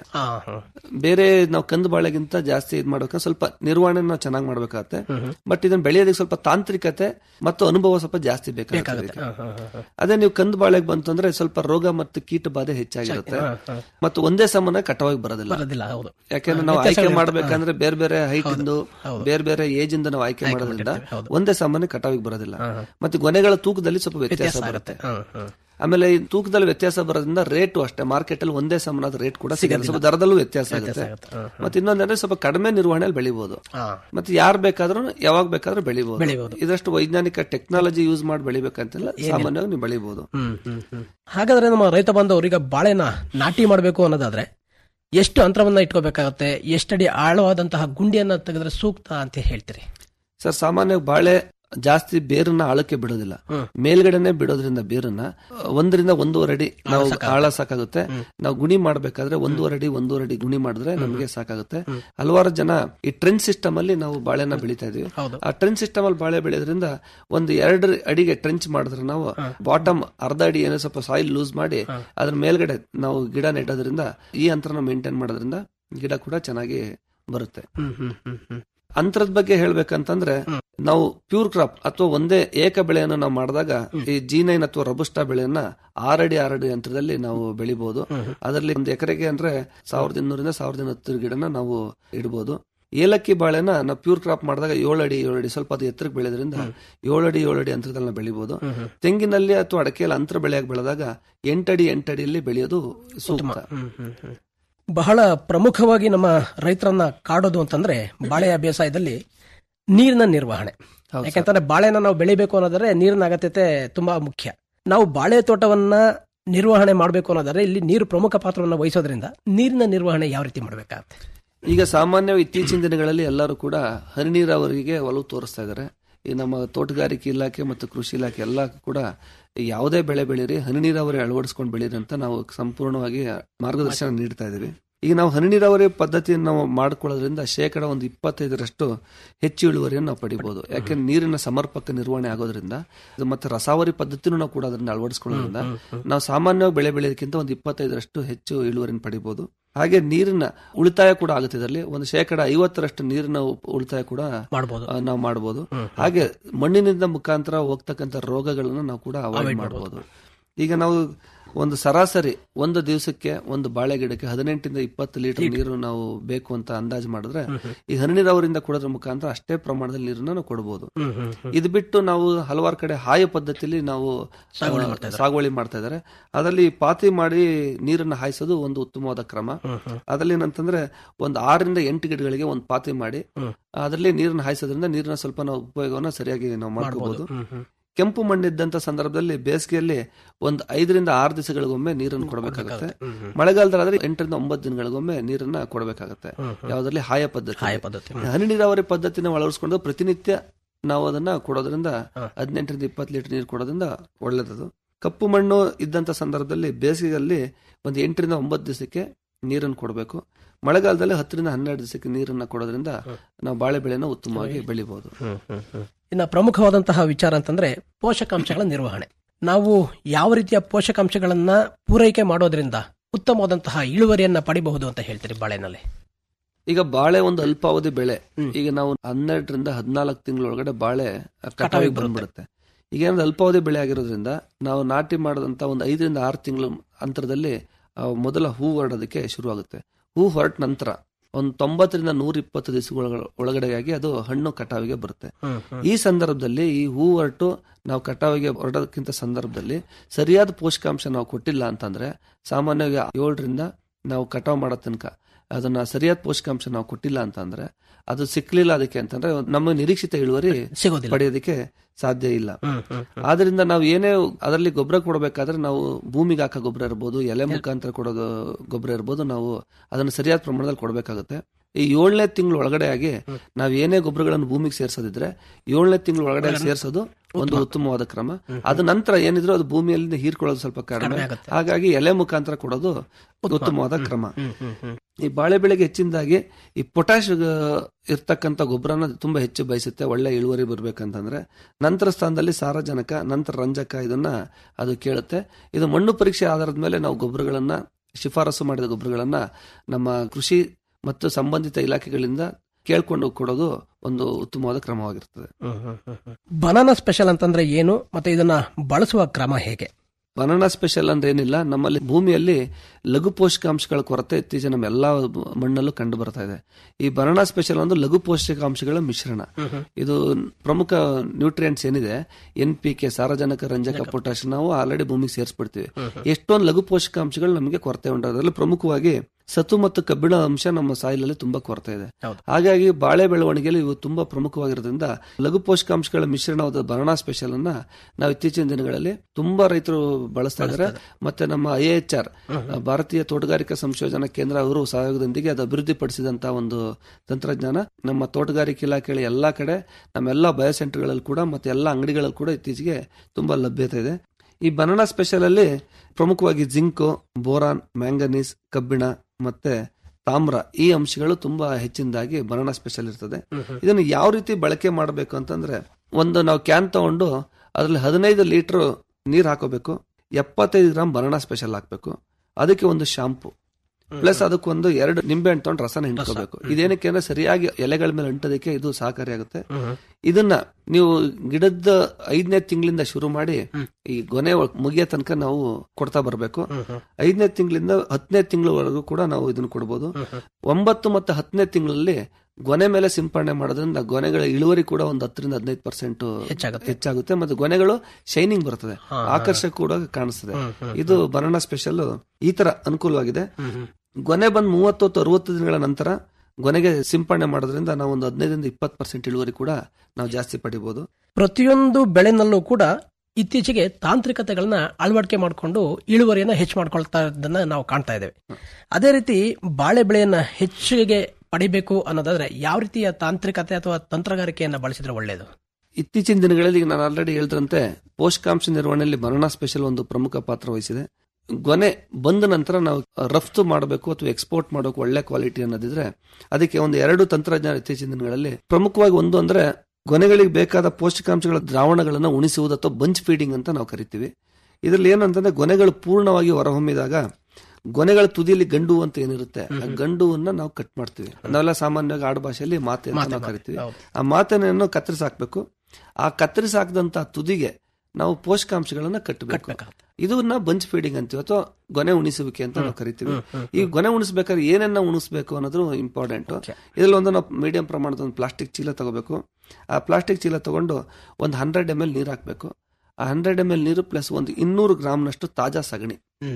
ಬೇರೆ ನಾವು ಕಂದು ಬಾಳೆಗಿಂತ ಜಾಸ್ತಿ ಇದ್ ಮಾಡ್ಬೇಕಾದ್ರೆ ಸ್ವಲ್ಪ ನಿರ್ವಹಣೆ ನಾವು ಚೆನ್ನಾಗಿ ಮಾಡ್ಬೇಕಾಗತ್ತೆ ಬಟ್ ಇದನ್ನ ಬೆಳೆಯೋದಕ್ಕೆ ಸ್ವಲ್ಪ ತಾಂತ್ರಿಕತೆ ಮತ್ತು ಅನುಭವ ಸ್ವಲ್ಪ ಜಾಸ್ತಿ ಬೇಕಾಗುತ್ತೆ ಇದಕ್ಕೆ. ಅದೇ ನೀವು ಕಂದು ಬಾಳೆಗೆ ಬಂತು ಅಂದ್ರೆ ಸ್ವಲ್ಪ ರೋಗ ಮತ್ತು ಕೀಟ ಬಾಧೆ ಹೆಚ್ಚಾಗಿರುತ್ತೆ ಮತ್ತು ಒಂದೇ ಸಮಾನ ಕಟಾವಾಗಿ ಬರೋದಿಲ್ಲ ಬರೋದಿಲ್ಲ ಹೌದು ಯಾಕೆಂದ್ರೆ ನಾವು ವ್ಯತ್ಯಾಸ ಆಯ್ಕೆ ಇರುತ್ತೆ. ಮಾಡ್ಬೇಕಂದ್ರೆ ಬೇರೆ ಬೇರೆ ಹೈಟ್ ಇಂದು ಬೇರೆ ಬೇರೆ ಏಜ್ ಇಂದ ನಾವು ಆಯ್ಕೆ ಮಾಡೋದ್ರಿಂದ ಒಂದೇ ಸಾಮಾನ್ಯ ಕಟಾವಿಗೆ ಬರೋದಿಲ್ಲ ಮತ್ತೆ ಗೊನೆಗಳ ತೂಕದಲ್ಲಿ ಸ್ವಲ್ಪ ವ್ಯತ್ಯಾಸ ಬರುತ್ತೆ ಆಮೇಲೆ ಈ ತೂಕದಲ್ಲಿ ವ್ಯತ್ಯಾಸ ಬರೋದ್ರಿಂದ ರೇಟು ಅಷ್ಟೇ ಮಾರ್ಕೆಟ್ ಅಲ್ಲಿ ಒಂದೇ ಸಮಾನದ ರೇಟ್ ಕೂಡ ಸಿಗಲ್ಲ ಸ್ವಲ್ಪ ದರದಲ್ಲೂ ವ್ಯತ್ಯಾಸ ಆಗುತ್ತೆ ಮತ್ತೆ ಇನ್ನೊಂದಂದ್ರೆ ಸ್ವಲ್ಪ ಕಡಿಮೆ ನಿರ್ವಹಣೆಯಲ್ಲಿ ಬೆಳಿಬಹುದು ಮತ್ತೆ ಯಾರು ಬೇಕಾದ್ರೂ ಯಾವಾಗ ಬೇಕಾದ್ರೂ ಬೆಳಿಬಹುದು ಇದಷ್ಟು ವೈಜ್ಞಾನಿಕ ಟೆಕ್ನಾಲಜಿ ಯೂಸ್ ಮಾಡಿ ಬೆಳಿಬೇಕಂತಿಲ್ಲ ಸಾಮಾನ್ಯವಾಗಿ ನೀವು ಬೆಳಿಬಹುದು ಹಾಗಾದ್ರೆ ನಮ್ಮ ರೈತ ಬಾಂಧವರು ಈಗ ಬಾಳೆನ ನಾಟಿ ಮಾಡಬೇಕು ಅನ್ನೋದಾದ್ರೆ ಎಷ್ಟು ಅಂತರವನ್ನ ಇಟ್ಕೋಬೇಕಾಗತ್ತೆ ಎಷ್ಟಡಿ ಆಳವಾದಂತಹ ಗುಂಡಿಯನ್ನ ತೆಗೆದ್ರೆ ಸೂಕ್ತ ಅಂತ ಹೇಳ್ತೀರಿ ಸರ್ ಸಾಮಾನ್ಯ ಬಾಳೆ ಜಾಸ್ತಿ ಬೇರನ್ನ ಆಳಕ್ಕೆ ಬಿಡೋದಿಲ್ಲ ಮೇಲ್ಗಡೆನೆ ಬಿಡೋದ್ರಿಂದ ಬೇರನ್ನ ಒಂದರಿಂದ ಒಂದೂವರೆ ಅಡಿ ನಾವು ಆಳ ಸಾಕಾಗುತ್ತೆ ನಾವು ಗುಣಿ ಮಾಡ್ಬೇಕಾದ್ರೆ ಒಂದೂವರೆ ಅಡಿ ಒಂದೂವರೆ ಅಡಿ ಗುಣಿ ಮಾಡಿದ್ರೆ ನಮಗೆ ಸಾಕಾಗುತ್ತೆ ಹಲವಾರು ಜನ ಈ ಟ್ರೆಂಚ್ ಸಿಸ್ಟಮ್ ಅಲ್ಲಿ ನಾವು ಬಾಳೆನ ಬೆಳಿತಾ ಇದೀವಿ ಆ ಟ್ರೆಂಚ್ ಸಿಸ್ಟಮ್ ಅಲ್ಲಿ ಬಾಳೆ ಬೆಳೆಯೋದ್ರಿಂದ ಒಂದು ಎರಡು ಅಡಿಗೆ ಟ್ರೆಂಚ್ ಮಾಡಿದ್ರೆ ನಾವು ಬಾಟಮ್ ಅರ್ಧ ಅಡಿ ಏನೋ ಸ್ವಲ್ಪ ಸಾಯಿಲ್ ಲೂಸ್ ಮಾಡಿ ಅದ್ರ ಮೇಲ್ಗಡೆ ನಾವು ಗಿಡ ನೆಟ್ಟೋದ್ರಿಂದ ಈ ಅಂತರನ ಮೇಂಟೈನ್ ಮಾಡೋದ್ರಿಂದ ಗಿಡ ಕೂಡ ಚೆನ್ನಾಗಿ ಬರುತ್ತೆ ಅಂತರದ ಬಗ್ಗೆ ಹೇಳ್ಬೇಕಂತಂದ್ರೆ ನಾವು ಪ್ಯೂರ್ ಕ್ರಾಪ್ ಅಥವಾ ಒಂದೇ ಏಕ ಬೆಳೆಯನ್ನು ನಾವು ಮಾಡಿದಾಗ ಈ ಜಿ ನೈನ್ ಅಥವಾ ರಬುಸ್ಟಾ ಬೆಳೆಯನ್ನ ಆರಡಿ ಆರಡಿ ಅಂತರದಲ್ಲಿ ನಾವು ಬೆಳಿಬಹುದು ಅದರಲ್ಲಿ ಒಂದು ಎಕರೆಗೆ ಅಂದ್ರೆ ಸಾವಿರದ ಇನ್ನೂರಿಂದ ಸಾವಿರದ ಇನ್ನೂತ್ತು ಗಿಡನ ನಾವು ಇಡಬಹುದು ಏಲಕ್ಕಿ ಬಾಳೆನ ನಾವು ಪ್ಯೂರ್ ಕ್ರಾಪ್ ಮಾಡಿದಾಗ ಏಳು ಅಡಿ ಏಳು ಅಡಿ ಸ್ವಲ್ಪ ಅದು ಎತ್ತರಕ್ಕೆ ಬೆಳೆದ್ರಿಂದ ಏಳು ಅಡಿ ಏಳು ಅಡಿ ಅಂತರದಲ್ಲಿ ನಾವು ಬೆಳಿಬಹುದು ತೆಂಗಿನಲ್ಲಿ ಅಥವಾ ಅಡಕೆಯಲ್ಲಿ ಅಂತರ ಬೆಳೆಯಾಗಿ ಬೆಳೆದಾಗ ಎಂಟಡಿ ಎಂಟಡಿಯಲ್ಲಿ ಬೆಳೆಯೋದು ಸೂಕ್ತ ಬಹಳ ಪ್ರಮುಖವಾಗಿ ನಮ್ಮ ರೈತರನ್ನ ಕಾಡೋದು ಅಂತಂದ್ರೆ ಬಾಳೆಯ ಬೇಸಾಯದಲ್ಲಿ ನೀರಿನ ನಿರ್ವಹಣೆ ಯಾಕಂತಂದ್ರೆ ಬಾಳೆನ ನಾವು ಬೆಳಿಬೇಕು ಅನ್ನೋದಾದ್ರೆ ನೀರಿನ ಅಗತ್ಯತೆ ತುಂಬಾ ಮುಖ್ಯ ನಾವು ಬಾಳೆ ತೋಟವನ್ನ ನಿರ್ವಹಣೆ ಮಾಡಬೇಕು ಅನ್ನೋದಾದ್ರೆ ಇಲ್ಲಿ ನೀರು ಪ್ರಮುಖ ಪಾತ್ರವನ್ನು ವಹಿಸೋದ್ರಿಂದ ನೀರಿನ ನಿರ್ವಹಣೆ ಯಾವ ರೀತಿ ಮಾಡಬೇಕಾಗತ್ತೆ ಈಗ ಸಾಮಾನ್ಯವಾಗಿ ಇತ್ತೀಚಿನ ದಿನಗಳಲ್ಲಿ ಎಲ್ಲರೂ ಕೂಡ ಹನಿ ನೀರಾವರಿಗೆ ಒಲವು ತೋರಿಸ್ತಾ ಇದ್ದಾರೆ ಈ ನಮ್ಮ ತೋಟಗಾರಿಕೆ ಇಲಾಖೆ ಮತ್ತು ಕೃಷಿ ಇಲಾಖೆ ಎಲ್ಲ ಕೂಡ ಯಾವುದೇ ಬೆಳೆ ಬೆಳೀರಿ ಹನಿ ನೀರಾವರಿ ಅಳವಡಿಸ್ಕೊಂಡು ಬೆಳೀರಿ ಅಂತ ನಾವು ಸಂಪೂರ್ಣವಾಗಿ ಮಾರ್ಗದರ್ಶನ ನೀಡ್ತಾ ಇದ್ದೀವಿ ಈಗ ನಾವು ಹನಿ ನೀರಾವರಿ ಪದ್ಧತಿಯನ್ನು ನಾವು ಮಾಡ್ಕೊಳ್ಳೋದ್ರಿಂದ ಶೇಕಡ ಒಂದು ಇಪ್ಪತ್ತೈದರಷ್ಟು ಹೆಚ್ಚು ಇಳುವರಿಯನ್ನು ನಾವು ಪಡಿಬಹುದು ಯಾಕೆ ನೀರಿನ ಸಮರ್ಪಕ ನಿರ್ವಹಣೆ ಆಗೋದ್ರಿಂದ ಇದು ಮತ್ತೆ ರಸಾವರಿ ಪದ್ಧತಿನೂ ನಾವು ಕೂಡ ಅದರಿಂದ ಅಳವಡಿಸ್ಕೊಳ್ಳೋದ್ರಿಂದ ನಾವು ಸಾಮಾನ್ಯವಾಗಿ ಬೆಳೆ ಬೆಳೆಯೋದಕ್ಕಿಂತ ಒಂದು ಇಪ್ಪತ್ತೈದರಷ್ಟು ಹೆಚ್ಚು ಇಳುವರಿನ ಪಡಿಬಹುದು ಹಾಗೆ ನೀರಿನ ಉಳಿತಾಯ ಕೂಡ ಆಗುತ್ತೆ ಇದರಲ್ಲಿ ಒಂದು ಶೇಕಡ ಐವತ್ತರಷ್ಟು ನೀರಿನ ಉಪ್- ಉಳಿತಾಯ ಕೂಡ ಮಾಡಬಹುದು ಆ, ನಾವು ಮಾಡಬಹುದು ಹಾಗೆ ಮಣ್ಣಿನಿಂದ ಮುಖಾಂತರ ಹೋಗ್ತಕ್ಕಂಥ ರೋಗಗಳನ್ನು ನಾವು ಕೂಡ ಅವಾಯ್ಡ್ ಮಾಡಬಹುದು ಈಗ ನಾವು ಒಂದು ಸರಾಸರಿ ಒಂದು ದಿವಸಕ್ಕೆ ಒಂದು ಬಾಳೆ ಗಿಡಕ್ಕೆ ಹದಿನೆಂಟರಿಂದ ಇಪ್ಪತ್ತು ಲೀಟರ್ ನೀರು ನಾವು ಬೇಕು ಅಂತ ಅಂದಾಜು ಮಾಡಿದ್ರೆ ಈ ಹನಿ ನೀರಾವರಿಯಿಂದ ಕೊಡೋದ್ರ ಮುಖಾಂತರ ಅಷ್ಟೇ ಪ್ರಮಾಣದಲ್ಲಿ ನೀರನ್ನ ನಾವು ಕೊಡಬಹುದು ಇದು ಬಿಟ್ಟು ನಾವು ಹಲವಾರು ಕಡೆ ಹಾಯ ಪದ್ಧತಿಯಲ್ಲಿ ನಾವು ಸಾಗುವಳಿ ಆ, ಮಾಡ್ತಾ ಇದ್ದಾರೆ. ಸಾಗುವಳಿ ಮಾಡ್ತಾ ಇದ್ದಾರೆ ಅದರಲ್ಲಿ ಪಾತಿ ಮಾಡಿ ನೀರನ್ನ ಹಾಯಿಸೋದು ಒಂದು ಉತ್ತಮವಾದ ಕ್ರಮ ಅದರಲ್ಲಿ ಏನಂತಂದ್ರೆ ಒಂದು ಆರರಿಂದ ಎಂಟು ಗಿಡಗಳಿಗೆ ಒಂದು ಪಾತಿ ಮಾಡಿ ಅದರಲ್ಲಿ ನೀರನ್ನ ಹಾಯಿಸೋದ್ರಿಂದ ನೀರಿನ ಸ್ವಲ್ಪ ನಾವು ಉಪಯೋಗವನ್ನ ಸರಿಯಾಗಿ ನಾವು ಮಾಡ್ಕೋಬಹುದು ಕೆಂಪು ಮಣ್ಣಿದ್ದಂತ ಸಂದರ್ಭದಲ್ಲಿ ಬೇಸಿಗೆಯಲ್ಲಿ ಒಂದು ಐದರಿಂದ ಆರು ದಿವಸಗಳಿಗೊಮ್ಮೆ ನೀರನ್ನು ಕೊಡಬೇಕಾಗುತ್ತೆ ಮಳೆಗಾಲದಲ್ಲಿ ಎಂಟರಿಂದ ಒಂಬತ್ತು ದಿನಗಳಿಗೊಮ್ಮೆ ನೀರನ್ನ ಕೊಡಬೇಕಾಗುತ್ತೆ ಯಾವ್ದ್ರಲ್ಲಿ ಹಾಯ ಪದ್ಧತಿ ಹಾಯ ಪದ್ಧತಿ. ಹನಿ ನೀರಾವರಿ ಪದ್ಧತಿನ ಅಳವಡಿಸ್ಕೊಂಡು ಪ್ರತಿನಿತ್ಯ ನಾವು ಅದನ್ನ ಕೊಡೋದ್ರಿಂದ ಹದಿನೆಂಟರಿಂದ ಇಪ್ಪತ್ತು ಲೀಟರ್ ನೀರು ಕೊಡೋದ್ರಿಂದ ಒಳ್ಳೇದದು ಕಪ್ಪು ಮಣ್ಣು ಇದ್ದಂತ ಸಂದರ್ಭದಲ್ಲಿ ಬೇಸಿಗೆಯಲ್ಲಿ ಒಂದು ಎಂಟರಿಂದ ಒಂಬತ್ತು ದಿವಸಕ್ಕೆ ನೀರನ್ನು ಕೊಡಬೇಕು ಮಳೆಗಾಲದಲ್ಲಿ ಹತ್ತರಿಂದ ಹನ್ನೆರಡು ದಿವಸಕ್ಕೆ ನೀರನ್ನ ಕೊಡೋದ್ರಿಂದ ನಾವು ಬಾಳೆ ಬೆಳೆನ ಉತ್ತಮವಾಗಿ ಬೆಳಿಬಹುದು ಇನ್ನ ಪ್ರಮುಖವಾದಂತಹ ವಿಚಾರ ಅಂತಂದ್ರೆ ಪೋಷಕಾಂಶಗಳ ನಿರ್ವಹಣೆ ನಾವು ಯಾವ ರೀತಿಯ ಪೋಷಕಾಂಶಗಳನ್ನ ಪೂರೈಕೆ ಮಾಡೋದ್ರಿಂದ ಉತ್ತಮವಾದಂತಹ ಇಳುವರಿಯನ್ನ ಪಡಿಬಹುದು ಅಂತ ಹೇಳ್ತೀರಿ ಬಾಳೆನಲ್ಲಿ ಈಗ ಬಾಳೆ ಒಂದು ಅಲ್ಪಾವಧಿ ಬೆಳೆ ಈಗ ನಾವು ಹನ್ನೆರಡರಿಂದ ಹದಿನಾಲ್ಕು ತಿಂಗಳೊಳಗಡೆ ಬಾಳೆ ಕಟಾವಿಗೆ ಬಂದ್ಬಿಡುತ್ತೆ ಈಗ ಏನಂದ್ರೆ ಅಲ್ಪಾವಧಿ ಬೆಳೆ ಆಗಿರೋದ್ರಿಂದ ನಾವು ನಾಟಿ ಮಾಡಿದಂತ ಒಂದು ಐದರಿಂದ ಆರು ತಿಂಗಳ ಅಂತರದಲ್ಲಿ ಆ ಮೊದಲ ಹೂ ಹೊರಡೋದಕ್ಕೆ ಶುರುವಾಗುತ್ತೆ ಹೂ ಹೊರಟ ನಂತರ ಒಂದು ತೊಂಬತ್ತರಿಂದ ನೂರ ಇಪ್ಪತ್ತು ದಿವಸಗಳ ಒಳಗಡೆಯಾಗಿ ಅದು ಹಣ್ಣು ಕಟಾವಿಗೆ ಬರುತ್ತೆ ಈ ಸಂದರ್ಭದಲ್ಲಿ ಈ ಹೂ ಹೊರಟು ನಾವು ಕಟಾವಿಗೆ ಹೊರಡೋದಕ್ಕಿಂತ ಸಂದರ್ಭದಲ್ಲಿ ಸರಿಯಾದ ಪೋಷಕಾಂಶ ನಾವು ಕೊಟ್ಟಿಲ್ಲ ಅಂತಂದ್ರೆ ಸಾಮಾನ್ಯವಾಗಿ ಏಳರಿಂದ ನಾವು ಕಟಾವು ಮಾಡೋ ತನಕ ಅದನ್ನ ಸರಿಯಾದ ಪೋಷಕಾಂಶ ನಾವು ಕೊಟ್ಟಿಲ್ಲ ಅಂತಂದ್ರೆ ಅದು ಸಿಕ್ಲಿಲ್ಲ ಅದಕ್ಕೆ ಅಂತಂದ್ರೆ ನಮ್ಮ ನಿರೀಕ್ಷಿತ ಇಳುವರಿ ಸಿಗೋದಿಲ್ಲ. ಪಡೆಯೋದಕ್ಕೆ ಸಾಧ್ಯ ಇಲ್ಲ ಆದ್ರಿಂದ ನಾವು ಏನೇ ಅದರಲ್ಲಿ ಗೊಬ್ಬರ ಕೊಡಬೇಕಾದ್ರೆ ನಾವು ಭೂಮಿಗೆ ಹಾಕೋ ಗೊಬ್ಬರ ಇರ್ಬೋದು ಎಲೆ ಮುಖಾಂತರ ಕೊಡೋದು ಗೊಬ್ಬರ ಇರ್ಬೋದು ನಾವು ಅದನ್ನು ಸರಿಯಾದ ಪ್ರಮಾಣದಲ್ಲಿ ಕೊಡಬೇಕಾಗುತ್ತೆ ಈ ಏಳನೇ ತಿಂಗಳ ಒಳಗಡೆ ಆಗಿ ನಾವ್ ಏನೇ ಗೊಬ್ಬರಗಳನ್ನು ಭೂಮಿಗೆ ಸೇರ್ಸೋದಿದ್ರೆ ಏಳನೇ ತಿಂಗಳ ಒಳಗಡೆ ಸೇರ್ಸೋದು ಒಂದು ಉತ್ತಮವಾದ ಕ್ರಮ ಅದ ನಂತರ ಏನಿದ್ರು ಅದು ಭೂಮಿಯಲ್ಲಿ ಹೀರ್ಕೊಳ್ಳೋದು ಸ್ವಲ್ಪ ಕಡಿಮೆ ಹಾಗಾಗಿ ಎಲೆ ಮುಖಾಂತರ ಕೊಡೋದು ಉತ್ತಮವಾದ ಕ್ರಮ ಈ ಬಾಳೆ ಬೆಳೆಗೆ ಹೆಚ್ಚಿನದಾಗಿ ಈ ಪೊಟ್ಯಾಶ್ ಇರ್ತಕ್ಕಂಥ ಗೊಬ್ಬರನ ತುಂಬಾ ಹೆಚ್ಚು ಬಯಸುತ್ತೆ ಒಳ್ಳೆ ಇಳುವರಿ ಬರ್ಬೇಕಂತಂದ್ರೆ ನಂತರ ಸ್ಥಾನದಲ್ಲಿ ಸಾರಜನಕ ನಂತರ ರಂಜಕ ಇದನ್ನ ಅದು ಕೇಳುತ್ತೆ ಇದು ಮಣ್ಣು ಪರೀಕ್ಷೆ ಆಧಾರದ ಮೇಲೆ ನಾವು ಗೊಬ್ಬರಗಳನ್ನ ಶಿಫಾರಸು ಮಾಡಿದ ಗೊಬ್ಬರಗಳನ್ನ ನಮ್ಮ ಕೃಷಿ ಮತ್ತು ಸಂಬಂಧಿತ ಇಲಾಖೆಗಳಿಂದ ಕೇಳ್ಕೊಂಡು ಕೊಡೋದು ಒಂದು ಉತ್ತಮವಾದ ಕ್ರಮವಾಗಿರ್ತದೆ ಬನಾನಾ ಸ್ಪೆಷಲ್ ಅಂತಂದ್ರೆ ಏನು ಮತ್ತೆ ಇದನ್ನ ಬಳಸುವ ಕ್ರಮ ಹೇಗೆ ಬನಾನಾ ಸ್ಪೆಷಲ್ ಅಂದ್ರೆ ಏನಿಲ್ಲ ನಮ್ಮಲ್ಲಿ ಭೂಮಿಯಲ್ಲಿ ಲಘು ಪೋಷಕಾಂಶಗಳ ಕೊರತೆ ಇತ್ತೀಚೆಗೆ ನಮ್ಮ ಎಲ್ಲಾ ಮಣ್ಣಲ್ಲೂ ಕಂಡು ಬರ್ತಾ ಇದೆ ಈ ಬನಾನಾ ಸ್ಪೆಷಲ್ ಒಂದು ಲಘು ಪೋಷಕಾಂಶಗಳ ಮಿಶ್ರಣ ಇದು ಪ್ರಮುಖ ನ್ಯೂಟ್ರಿಯೆಂಟ್ಸ್ ಏನಿದೆ ಎನ್ ಪಿ ಕೆ ಸಾರಜನಕ ರಂಜಕ ಪೊಟ್ಯಾಶ್ ನಾವು ಆಲ್ರೆಡಿ ಭೂಮಿಗೆ ಸೇರಿಸ್ಬಿಡ್ತೀವಿ ಎಷ್ಟೊಂದು ಲಘು ಪೋಷಕಾಂಶಗಳು ನಮಗೆ ಕೊರತೆ ಉಂಟು ಅದರಲ್ಲಿ ಪ್ರಮುಖವಾಗಿ ಸತು ಮತ್ತು ಕಬ್ಬಿಣ ಅಂಶ ನಮ್ಮ ಸಾಯಿಲ್ ಅಲ್ಲಿ ತುಂಬಾ ಕೊರತೆ ಇದೆ ಹಾಗಾಗಿ ಬಾಳೆ ಬೆಳವಣಿಗೆಯಲ್ಲಿ ಇವು ತುಂಬಾ ಪ್ರಮುಖವಾಗಿರೋದ್ರಿಂದ ಲಘು ಪೋಷಕಾಂಶಗಳ ಮಿಶ್ರಣವಾದ ಬನಾನಾ ಸ್ಪೆಷಲ್ ಅನ್ನ ನಾವು ಇತ್ತೀಚಿನ ದಿನಗಳಲ್ಲಿ ತುಂಬಾ ರೈತರು ಬಳಸ್ತಾ ಇದ್ದಾರೆ ಮತ್ತೆ ನಮ್ಮ ಐ ಎಚ್ ಆರ್ ಭಾರತೀಯ ತೋಟಗಾರಿಕಾ ಸಂಶೋಧನಾ ಕೇಂದ್ರ ಅವರು ಸಹಯೋಗದೊಂದಿಗೆ ಅದು ಅಭಿವೃದ್ಧಿಪಡಿಸಿದಂತಹ ಒಂದು ತಂತ್ರಜ್ಞಾನ ನಮ್ಮ ತೋಟಗಾರಿಕೆ ಇಲಾಖೆಗಳ ಎಲ್ಲಾ ಕಡೆ ನಮ್ಮೆಲ್ಲಾ ಬಯೋ ಸೆಂಟರ್ಗಳಲ್ಲಿ ಕೂಡ ಮತ್ತೆ ಎಲ್ಲಾ ಅಂಗಡಿಗಳಲ್ಲಿ ಕೂಡ ಇತ್ತೀಚೆಗೆ ತುಂಬಾ ಲಭ್ಯತೆ ಇದೆ ಈ ಬನಾನಾ ಸ್ಪೆಷಲ್ ಅಲ್ಲಿ ಪ್ರಮುಖವಾಗಿ ಜಿಂಕು ಬೋರಾನ್ ಮ್ಯಾಂಗನೀಸ್ ಕಬ್ಬಿಣ ಮತ್ತೆ ತಾಮ್ರ ಈ ಅಂಶಗಳು ತುಂಬಾ ಹೆಚ್ಚಿನದಾಗಿ ಬನಾನಾ ಸ್ಪೆಷಲ್ ಇರ್ತದೆ ಇದನ್ನು ಯಾವ ರೀತಿ ಬಳಕೆ ಮಾಡಬೇಕು ಅಂತಂದ್ರೆ ಒಂದು ನಾವು ಕ್ಯಾನ್ ತಗೊಂಡು ಅದರಲ್ಲಿ ಹದಿನೈದು ಲೀಟರ್ ನೀರ್ ಹಾಕೋಬೇಕು ಎಪ್ಪತ್ತೈದು ಗ್ರಾಮ್ ಬನಾನಾ ಸ್ಪೆಷಲ್ ಹಾಕ್ಬೇಕು ಅದಕ್ಕೆ ಒಂದು ಶಾಂಪು ಪ್ಲಸ್ ಅದಕ್ಕೊಂದು ಎರಡು ನಿಂಬೆ ಹಣ್ಣು ತಗೊಂಡು ರಸನ ಹಿಂಡ್ಕೋಬೇಕು ಇದೇನಕ್ಕೆ ಅಂದ್ರೆ ಸರಿಯಾಗಿ ಎಲೆಗಳ ಮೇಲೆ ಅಂಟೋದಕ್ಕೆ ಇದು ಸಹಕಾರಿಯಾಗುತ್ತೆ ಇದನ್ನ ನೀವು ಗಿಡದ ಐದನೇ ತಿಂಗಳಿಂದ ಶುರು ಮಾಡಿ ಈ ಗೊನೆ ಒಳಗ್ ಮುಗಿಯೋ ತನಕ ನಾವು ಕೊಡ್ತಾ ಬರಬೇಕು ಐದನೇ ತಿಂಗಳಿಂದ ಹತ್ತನೇ ತಿಂಗಳವರೆಗೂ ಕೂಡ ನಾವು ಇದನ್ನ ಕೊಡ್ಬೋದು ಒಂಬತ್ತು ಮತ್ತು ಹತ್ತನೇ ತಿಂಗಳಲ್ಲಿ ಗೊನೆ ಮೇಲೆ ಸಿಂಪಡಣೆ ಮಾಡೋದ್ರಿಂದ ಗೊನೆಗಳ ಇಳುವರಿ ಕೂಡ ಒಂದು ಹತ್ತರಿಂದ ಹದಿನೈದು ಪರ್ಸೆಂಟ್ ಹೆಚ್ಚಾಗುತ್ತೆ ಮತ್ತೆ ಗೊನೆಗಳು ಶೈನಿಂಗ್ ಬರ್ತದೆ ಆಕರ್ಷಕ ಕೂಡ ಕಾಣಿಸ್ತದೆ ಇದು ಬನಾನಾ ಸ್ಪೆಷಲ್ ಈ ತರ ಅನುಕೂಲವಾಗಿದೆ ಗೊನೆ ಬಂದ್ ಮೂವತ್ತು ಅರವತ್ತು ದಿನಗಳ ನಂತರ ಗೊನೆಗೆ ಸಿಂಪಡಣೆ ಮಾಡೋದ್ರಿಂದ ನಾವು ಒಂದು ಹದಿನೈದರಿಂದ ಇಪ್ಪತ್ತು ಪರ್ಸೆಂಟ್ ಇಳುವರಿ ಕೂಡ ನಾವು ಜಾಸ್ತಿ ಪಡಿಬಹುದು ಪ್ರತಿಯೊಂದು ಬೆಳೆನಲ್ಲೂ ಕೂಡ ಇತ್ತೀಚೆಗೆ ತಾಂತ್ರಿಕತೆಗಳನ್ನ ಅಳವಡಿಕೆ ಮಾಡಿಕೊಂಡು ಇಳುವರಿಯನ್ನ ಹೆಚ್ಚು ಮಾಡ್ಕೊಳ್ತಾ ಇದ್ದನ್ನ ನಾವು ಕಾಣ್ತಾ ಇದ್ದೇವೆ ಅದೇ ರೀತಿ ಬಾಳೆ ಬೆಳೆಯನ್ನ ಹೆಚ್ಚಿಗೆ ಪಡಿಬೇಕು ಅನ್ನೋದಾದ್ರೆ ಯಾವ ರೀತಿಯ ತಾಂತ್ರಿಕತೆ ಅಥವಾ ತಂತ್ರಗಾರಿಕೆಯನ್ನ ಬಳಸಿದ್ರೆ ಒಳ್ಳೆಯದು ಇತ್ತೀಚಿನ ದಿನಗಳಲ್ಲಿ ಈಗ ನಾನು ಆಲ್ರೆಡಿ ಹೇಳಿದ್ರಂತೆ ಪೋಷಕಾಂಶ ನಿರ್ವಹಣೆಯಲ್ಲಿ ಮರಣ ಸ್ಪೆಷಲ್ ಒಂದು ಪ್ರಮುಖ ಪಾತ್ರ ವಹಿಸಿದೆ ಗೊನೆ ಬಂದ ನಂತರ ನಾವು ರಫ್ತು ಮಾಡಬೇಕು ಅಥವಾ ಎಕ್ಸ್ಪೋರ್ಟ್ ಮಾಡಬೇಕು ಒಳ್ಳೆ ಕ್ವಾಲಿಟಿ ಅನ್ನೋದಿದ್ರೆ ಅದಕ್ಕೆ ಒಂದು ಎರಡು ತಂತ್ರಜ್ಞಾನ ಇತ್ತೀಚಿನ ದಿನಗಳಲ್ಲಿ ಪ್ರಮುಖವಾಗಿ ಒಂದು ಅಂದ್ರೆ ಗೊನೆಗಳಿಗೆ ಬೇಕಾದ ಪೋಷಕಾಂಶಗಳ ದ್ರಾವಣಗಳನ್ನು ಉಣಿಸುವುದು ಅಥವಾ ಬಂಚ್ ಫೀಡಿಂಗ್ ಅಂತ ನಾವು ಕರಿತೀವಿ ಇದರಲ್ಲಿ ಏನಂತಂದ್ರೆ ಗೊನೆಗಳು ಪೂರ್ಣವಾಗಿ ಹೊರಹೊಮ್ಮಿದಾಗ ಗೊನೆಗಳ ತುದಿಯಲ್ಲಿ ಗಂಡು ಅಂತ ಏನಿರುತ್ತೆ ಆ ಗಂಡುವನ್ನ ನಾವು ಕಟ್ ಮಾಡ್ತೀವಿ ನಾವೆಲ್ಲ ಸಾಮಾನ್ಯವಾಗಿ ಆಡು ಭಾಷೆಯಲ್ಲಿ ಮಾತೆ ಅಂತ ನಾವು ಕರಿತೀವಿ ಆ ಮಾತೆಯನ್ನು ಕತ್ತರಿಸಾಕ್ಬೇಕು ಆ ಕತ್ತರಿಸಾಕದಂತ ತುದಿಗೆ ನಾವು ಪೋಷಕಾಂಶಗಳನ್ನ ಕಟ್ಟಬೇಕು ಇದನ್ನ ಬಂಚ್ ಫೀಡಿಂಗ್ ಅಂತೀವಿ ಅಥವಾ ಗೊನೆ ಉಣಿಸುವಿಕೆ ಅಂತ ನಾವು ಕರಿತೀವಿ ಈ ಗೊನೆ ಉಣಿಸ್ಬೇಕಾದ್ರೆ ಏನೇನ ಉಣಿಸ್ಬೇಕು ಅನ್ನೋದು ಇಂಪಾರ್ಟೆಂಟ್ ಇದ್ರಲ್ಲಿ ಒಂದು ನಾವು ಮೀಡಿಯಂ ಪ್ರಮಾಣದ ಒಂದು ಪ್ಲಾಸ್ಟಿಕ್ ಚೀಲ ತಗೋಬೇಕು ಆ ಪ್ಲಾಸ್ಟಿಕ್ ಚೀಲ ತಗೊಂಡು ಒಂದು ಹಂಡ್ರೆಡ್ ಎಮ್ ಎಲ್ ನೀರು ಹಾಕ್ಬೇಕು ಆ ಹಂಡ್ರೆಡ್ ಎಮ್ ಎಲ್ ನೀರು ಪ್ಲಸ್ ಒಂದು ಇನ್ನೂರು ಗ್ರಾಮ್ನಷ್ಟು ತಾಜಾ ಸಗಣಿ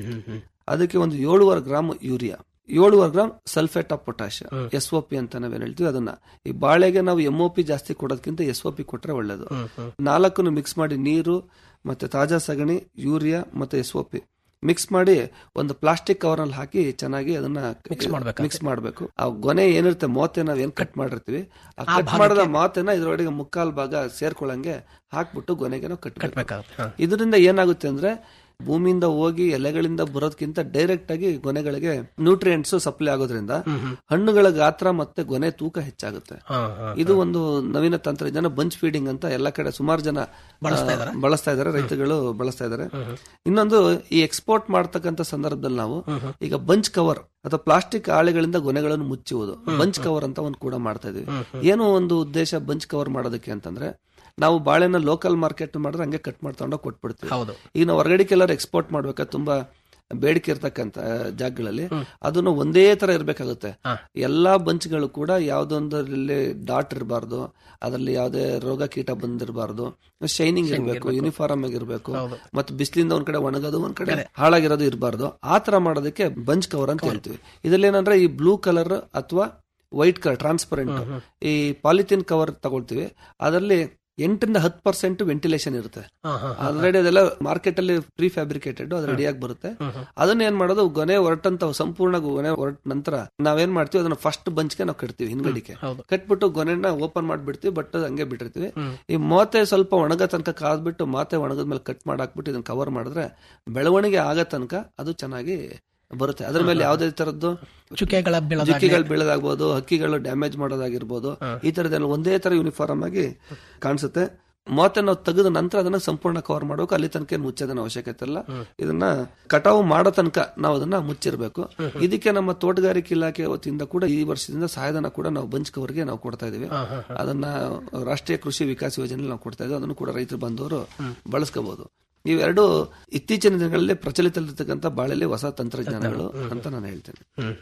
ಅದಕ್ಕೆ ಒಂದು ಏಳುವರೆ ಗ್ರಾಮ್ ಯೂರಿಯಾ ಏಳುವರೆ gram sulphate of potash S O P ಅಂತ ನಾವೇನ್ ಹೇಳ್ತೀವಿ ಅದನ್ನ ಈ ಬಾಳೆಗೆ ನಾವು ಎಂ ಒ ಪಿ ಜಾಸ್ತಿ ಕೊಡೋದಕ್ಕಿಂತ ಎಸ್ ಒ ಪಿ ಕೊಟ್ರೆ ಒಳ್ಳೇದು ನಾಲ್ಕನ್ನು ಮಿಕ್ಸ್ ಮಾಡಿ ನೀರು ಮತ್ತೆ ತಾಜಾ ಸಗಣಿ ಯೂರಿಯಾ ಮತ್ತೆ ಎಸ್ ಒ ಪಿ ಮಿಕ್ಸ್ ಮಾಡಿ ಒಂದು ಪ್ಲಾಸ್ಟಿಕ್ ಕವರ್ ನಲ್ಲಿ ಹಾಕಿ ಚೆನ್ನಾಗಿ ಅದನ್ನ ಮಿಕ್ಸ್ ಮಾಡಬೇಕು ಆ ಗೊನೆ ಏನಿರುತ್ತೆ ಮೋತೆ ನಾವ್ ಏನ್ ಕಟ್ ಮಾಡಿರ್ತೀವಿ ಆ ಕಟ್ ಮಾಡಿದ ಮಾತೆನ ಇದ್ರೊಳಗೆ ಮುಕ್ಕಾಲ್ ಭಾಗ ಸೇರ್ಕೊಳ್ಳಂಗೆ ಹಾಕ್ಬಿಟ್ಟು ಗೊನೆಗೆ ನಾವು ಕಟ್ಟಬೇಕು ಇದರಿಂದ ಏನಾಗುತ್ತೆ ಅಂದ್ರೆ ಭೂಮಿಯಿಂದ ಹೋಗಿ ಎಲೆಗಳಿಂದ ಬರೋದಕ್ಕಿಂತ ಡೈರೆಕ್ಟ್ ಆಗಿ ಗೊನೆಗಳಿಗೆ ನ್ಯೂಟ್ರಿಯೆಂಟ್ಸ್ ಸಪ್ಲೈ ಆಗೋದ್ರಿಂದ ಹಣ್ಣುಗಳ ಗಾತ್ರ ಮತ್ತೆ ಗೊನೆ ತೂಕ ಹೆಚ್ಚಾಗುತ್ತೆ ಇದು ಒಂದು ನವೀನ ತಂತ್ರಜ್ಞಾನ ಬಂಚ್ ಫೀಡಿಂಗ್ ಅಂತ ಎಲ್ಲ ಕಡೆ ಸುಮಾರು ಜನ ಬಳಸ್ತಾ ಇದಾರೆ? ಆ, ಬಳಸ್ತಾ ಇದಾರೆ ರೈತಗಳು ಬಳಸ್ತಾ ಇದಾರೆ ಇನ್ನೊಂದು ಈ ಎಕ್ಸ್ಪೋರ್ಟ್ ಮಾಡ್ತಕ್ಕಂಥ ಸಂದರ್ಭದಲ್ಲಿ ನಾವು ಈಗ ಬಂಚ್ ಕವರ್ ಅಥವಾ ಪ್ಲಾಸ್ಟಿಕ್ ಹಾಳೆಗಳಿಂದ ಗೊನೆಗಳನ್ನು ಮುಚ್ಚುವುದು ಬಂಚ್ ಕವರ್ ಅಂತ ಒಂದು ಕೂಡ ಮಾಡ್ತಾ ಇದೀವಿ ಏನು ಒಂದು ಉದ್ದೇಶ ಬಂಚ್ ಕವರ್ ಮಾಡೋದಕ್ಕೆ ಅಂತಂದ್ರೆ ನಾವು ಬಾಳೆನ ಲೋಕಲ್ ಮಾರ್ಕೆಟ್ ಮಾಡಿದ್ರೆ ಹಂಗೆ ಕಟ್ ಮಾಡ್ಕೊಂಡು ಕೊಟ್ಬಿಡ್ತೀವಿ ಹೌದು. ಈಗ ನಾವು ಹೊರಗಡೆಗೆಲ್ಲರೂ ಎಕ್ಸ್ಪೋರ್ಟ್ ಮಾಡ್ಬೇಕಾದ್ರೆ ತುಂಬಾ ಬೇಡಿಕೆ ಇರ್ತಕ್ಕಂತ ಜಾಗಗಳಲ್ಲಿ ಅದನ್ನು ಒಂದೇ ತರ ಇರ್ಬೇಕಾಗುತ್ತೆ ಎಲ್ಲಾ ಬಂಚ್ಗಳು ಕೂಡ ಯಾವ್ದೊಂದರಲ್ಲಿ ಡಾಟ್ ಇರಬಾರ್ದು ಅದರಲ್ಲಿ ಯಾವುದೇ ರೋಗ ಕೀಟ ಬಂದಿರಬಾರ್ದು ಶೈನಿಂಗ್ ಇರಬೇಕು ಯೂನಿಫಾರ್ಮ್ ಆಗಿರ್ಬೇಕು ಮತ್ತೆ ಬಿಸಿಲಿಂದ ಒಂದ್ ಕಡೆ ಒಣಗೋದು ಒಂದ್ ಕಡೆ ಹಾಳಾಗಿರೋದು ಇರಬಾರ್ದು ಆ ತರ ಮಾಡೋದಕ್ಕೆ ಬಂಚ್ ಕವರ್ ಅಂತ ಹೇಳ್ತೀವಿ ಇದ್ರಲ್ಲಿ ಏನಂದ್ರೆ ಈ ಬ್ಲೂ ಕಲರ್ ಅಥವಾ ವೈಟ್ ಕಲರ್ ಟ್ರಾನ್ಸ್ಪರೆಂಟ್ ಈ ಪಾಲಿಥಿನ್ ಕವರ್ ತಗೊಳ್ತೀವಿ ಅದರಲ್ಲಿ ಎಂಟರಿಂದ ಹತ್ತು ಪರ್ಸೆಂಟ್ ವೆಂಟಿಲೇಷನ್ ಇರುತ್ತೆ ಆಲ್ರೆಡಿ ಅದೆಲ್ಲ ಮಾರ್ಕೆಟ್ ಅಲ್ಲಿ ಪ್ರೀ ಫ್ಯಾಬ್ರಿಕೇಟೆಡ್ ಅದು ರೆಡಿಯಾಗಿ ಬರುತ್ತೆ ಅದನ್ನ ಏನ್ ಮಾಡೋದು ಗೊನೆ ಹೊರಟಂತ ಸಂಪೂರ್ಣ ಗೊನೆ ಹೊರಟ ನಂತರ ನಾವೇನ್ ಮಾಡ್ತೀವಿ ಅದನ್ನ ಫಸ್ಟ್ ಬಂಚ್ಗೆ ನಾವು ಕಟ್ತೀವಿ ಹಿಂದ್ಗಡಿಕೆ ಕಟ್ಬಿಟ್ಟು ಗೊನೆನ ಓಪನ್ ಮಾಡ್ಬಿಡ್ತೀವಿ ಬಟ್ ಅದು ಹಂಗೆ ಬಿಟ್ಟಿರ್ತೀವಿ ಈ ಮೋತೆ ಸ್ವಲ್ಪ ಒಣಗ ತನಕ ಕಾದ್ಬಿಟ್ಟು ಮಾತೆ ಒಣಗದ್ಮೇಲೆ ಕಟ್ ಮಾಡಾಕ್ಬಿಟ್ಟು ಇದನ್ನ ಕವರ್ ಮಾಡಿದ್ರೆ ಬೆಳವಣಿಗೆ ಆಗೋ ತನಕ ಅದು ಚೆನ್ನಾಗಿ ಬರುತ್ತೆ ಅದ್ರ ಮೇಲೆ ಯಾವುದೇ ತರದ್ದು ಚುಕ್ಕೆಗಳ ಬೀಳೋದಾಗ್ಲಿ. ಚುಕ್ಕಿಗಳು ಬೀಳೋದಾಗ್ಬೋದು ಹಕ್ಕಿಗಳು ಡ್ಯಾಮೇಜ್ ಮಾಡೋದಾಗಿರ್ಬೋದು ಈ ತರದೆಲ್ಲ ಒಂದೇ ತರ ಯೂನಿಫಾರ್ಮ್ ಆಗಿ ಕಾಣಿಸುತ್ತೆ ಮತ್ತೆ ನಾವು ತೆಗೆದ ನಂತರ ಅದನ್ನ ಸಂಪೂರ್ಣ ಕವರ್ ಮಾಡಬೇಕು ಅಲ್ಲಿ ತನಕ ಏನ್ ಮುಚ್ಚೋದನ್ನ ಅವಶ್ಯಕತೆ ಇಲ್ಲ ಇದನ್ನ ಕಟಾವು ಮಾಡೋ ತನಕ ನಾವು ಅದನ್ನ ಮುಚ್ಚಿರ್ಬೇಕು ಇದಕ್ಕೆ ನಮ್ಮ ತೋಟಗಾರಿಕೆ ಇಲಾಖೆ ವತಿಯಿಂದ ಕೂಡ ಈ ವರ್ಷದಿಂದ ಸಹಾಯಧನ ಕೂಡ ನಾವು ಬಂಚ್ ಕವರ್ಗೆ ನಾವು ಕೊಡ್ತಾ ಇದೀವಿ ಅದನ್ನ ರಾಷ್ಟ್ರೀಯ ಕೃಷಿ ವಿಕಾಸ ಯೋಜನೆ ನಾವು ಕೊಡ್ತಾ ಇದ್ದೀವಿ ಅದನ್ನು ಕೂಡ ರೈತರು ಬಂದವರು ಬಳಸ್ಕೋಬಹುದು ಇವೆರಡು ಇತ್ತೀಚಿನ ದಿನಗಳಲ್ಲಿ ಪ್ರಚಲಿತಲ್ಲಿರ್ತಕ್ಕಂಥ ಬಾಳೆಲಿ ಹೊಸ ತಂತ್ರಜ್ಞಾನಗಳು ಅಂತ ನಾನು ಹೇಳ್ತೇನೆ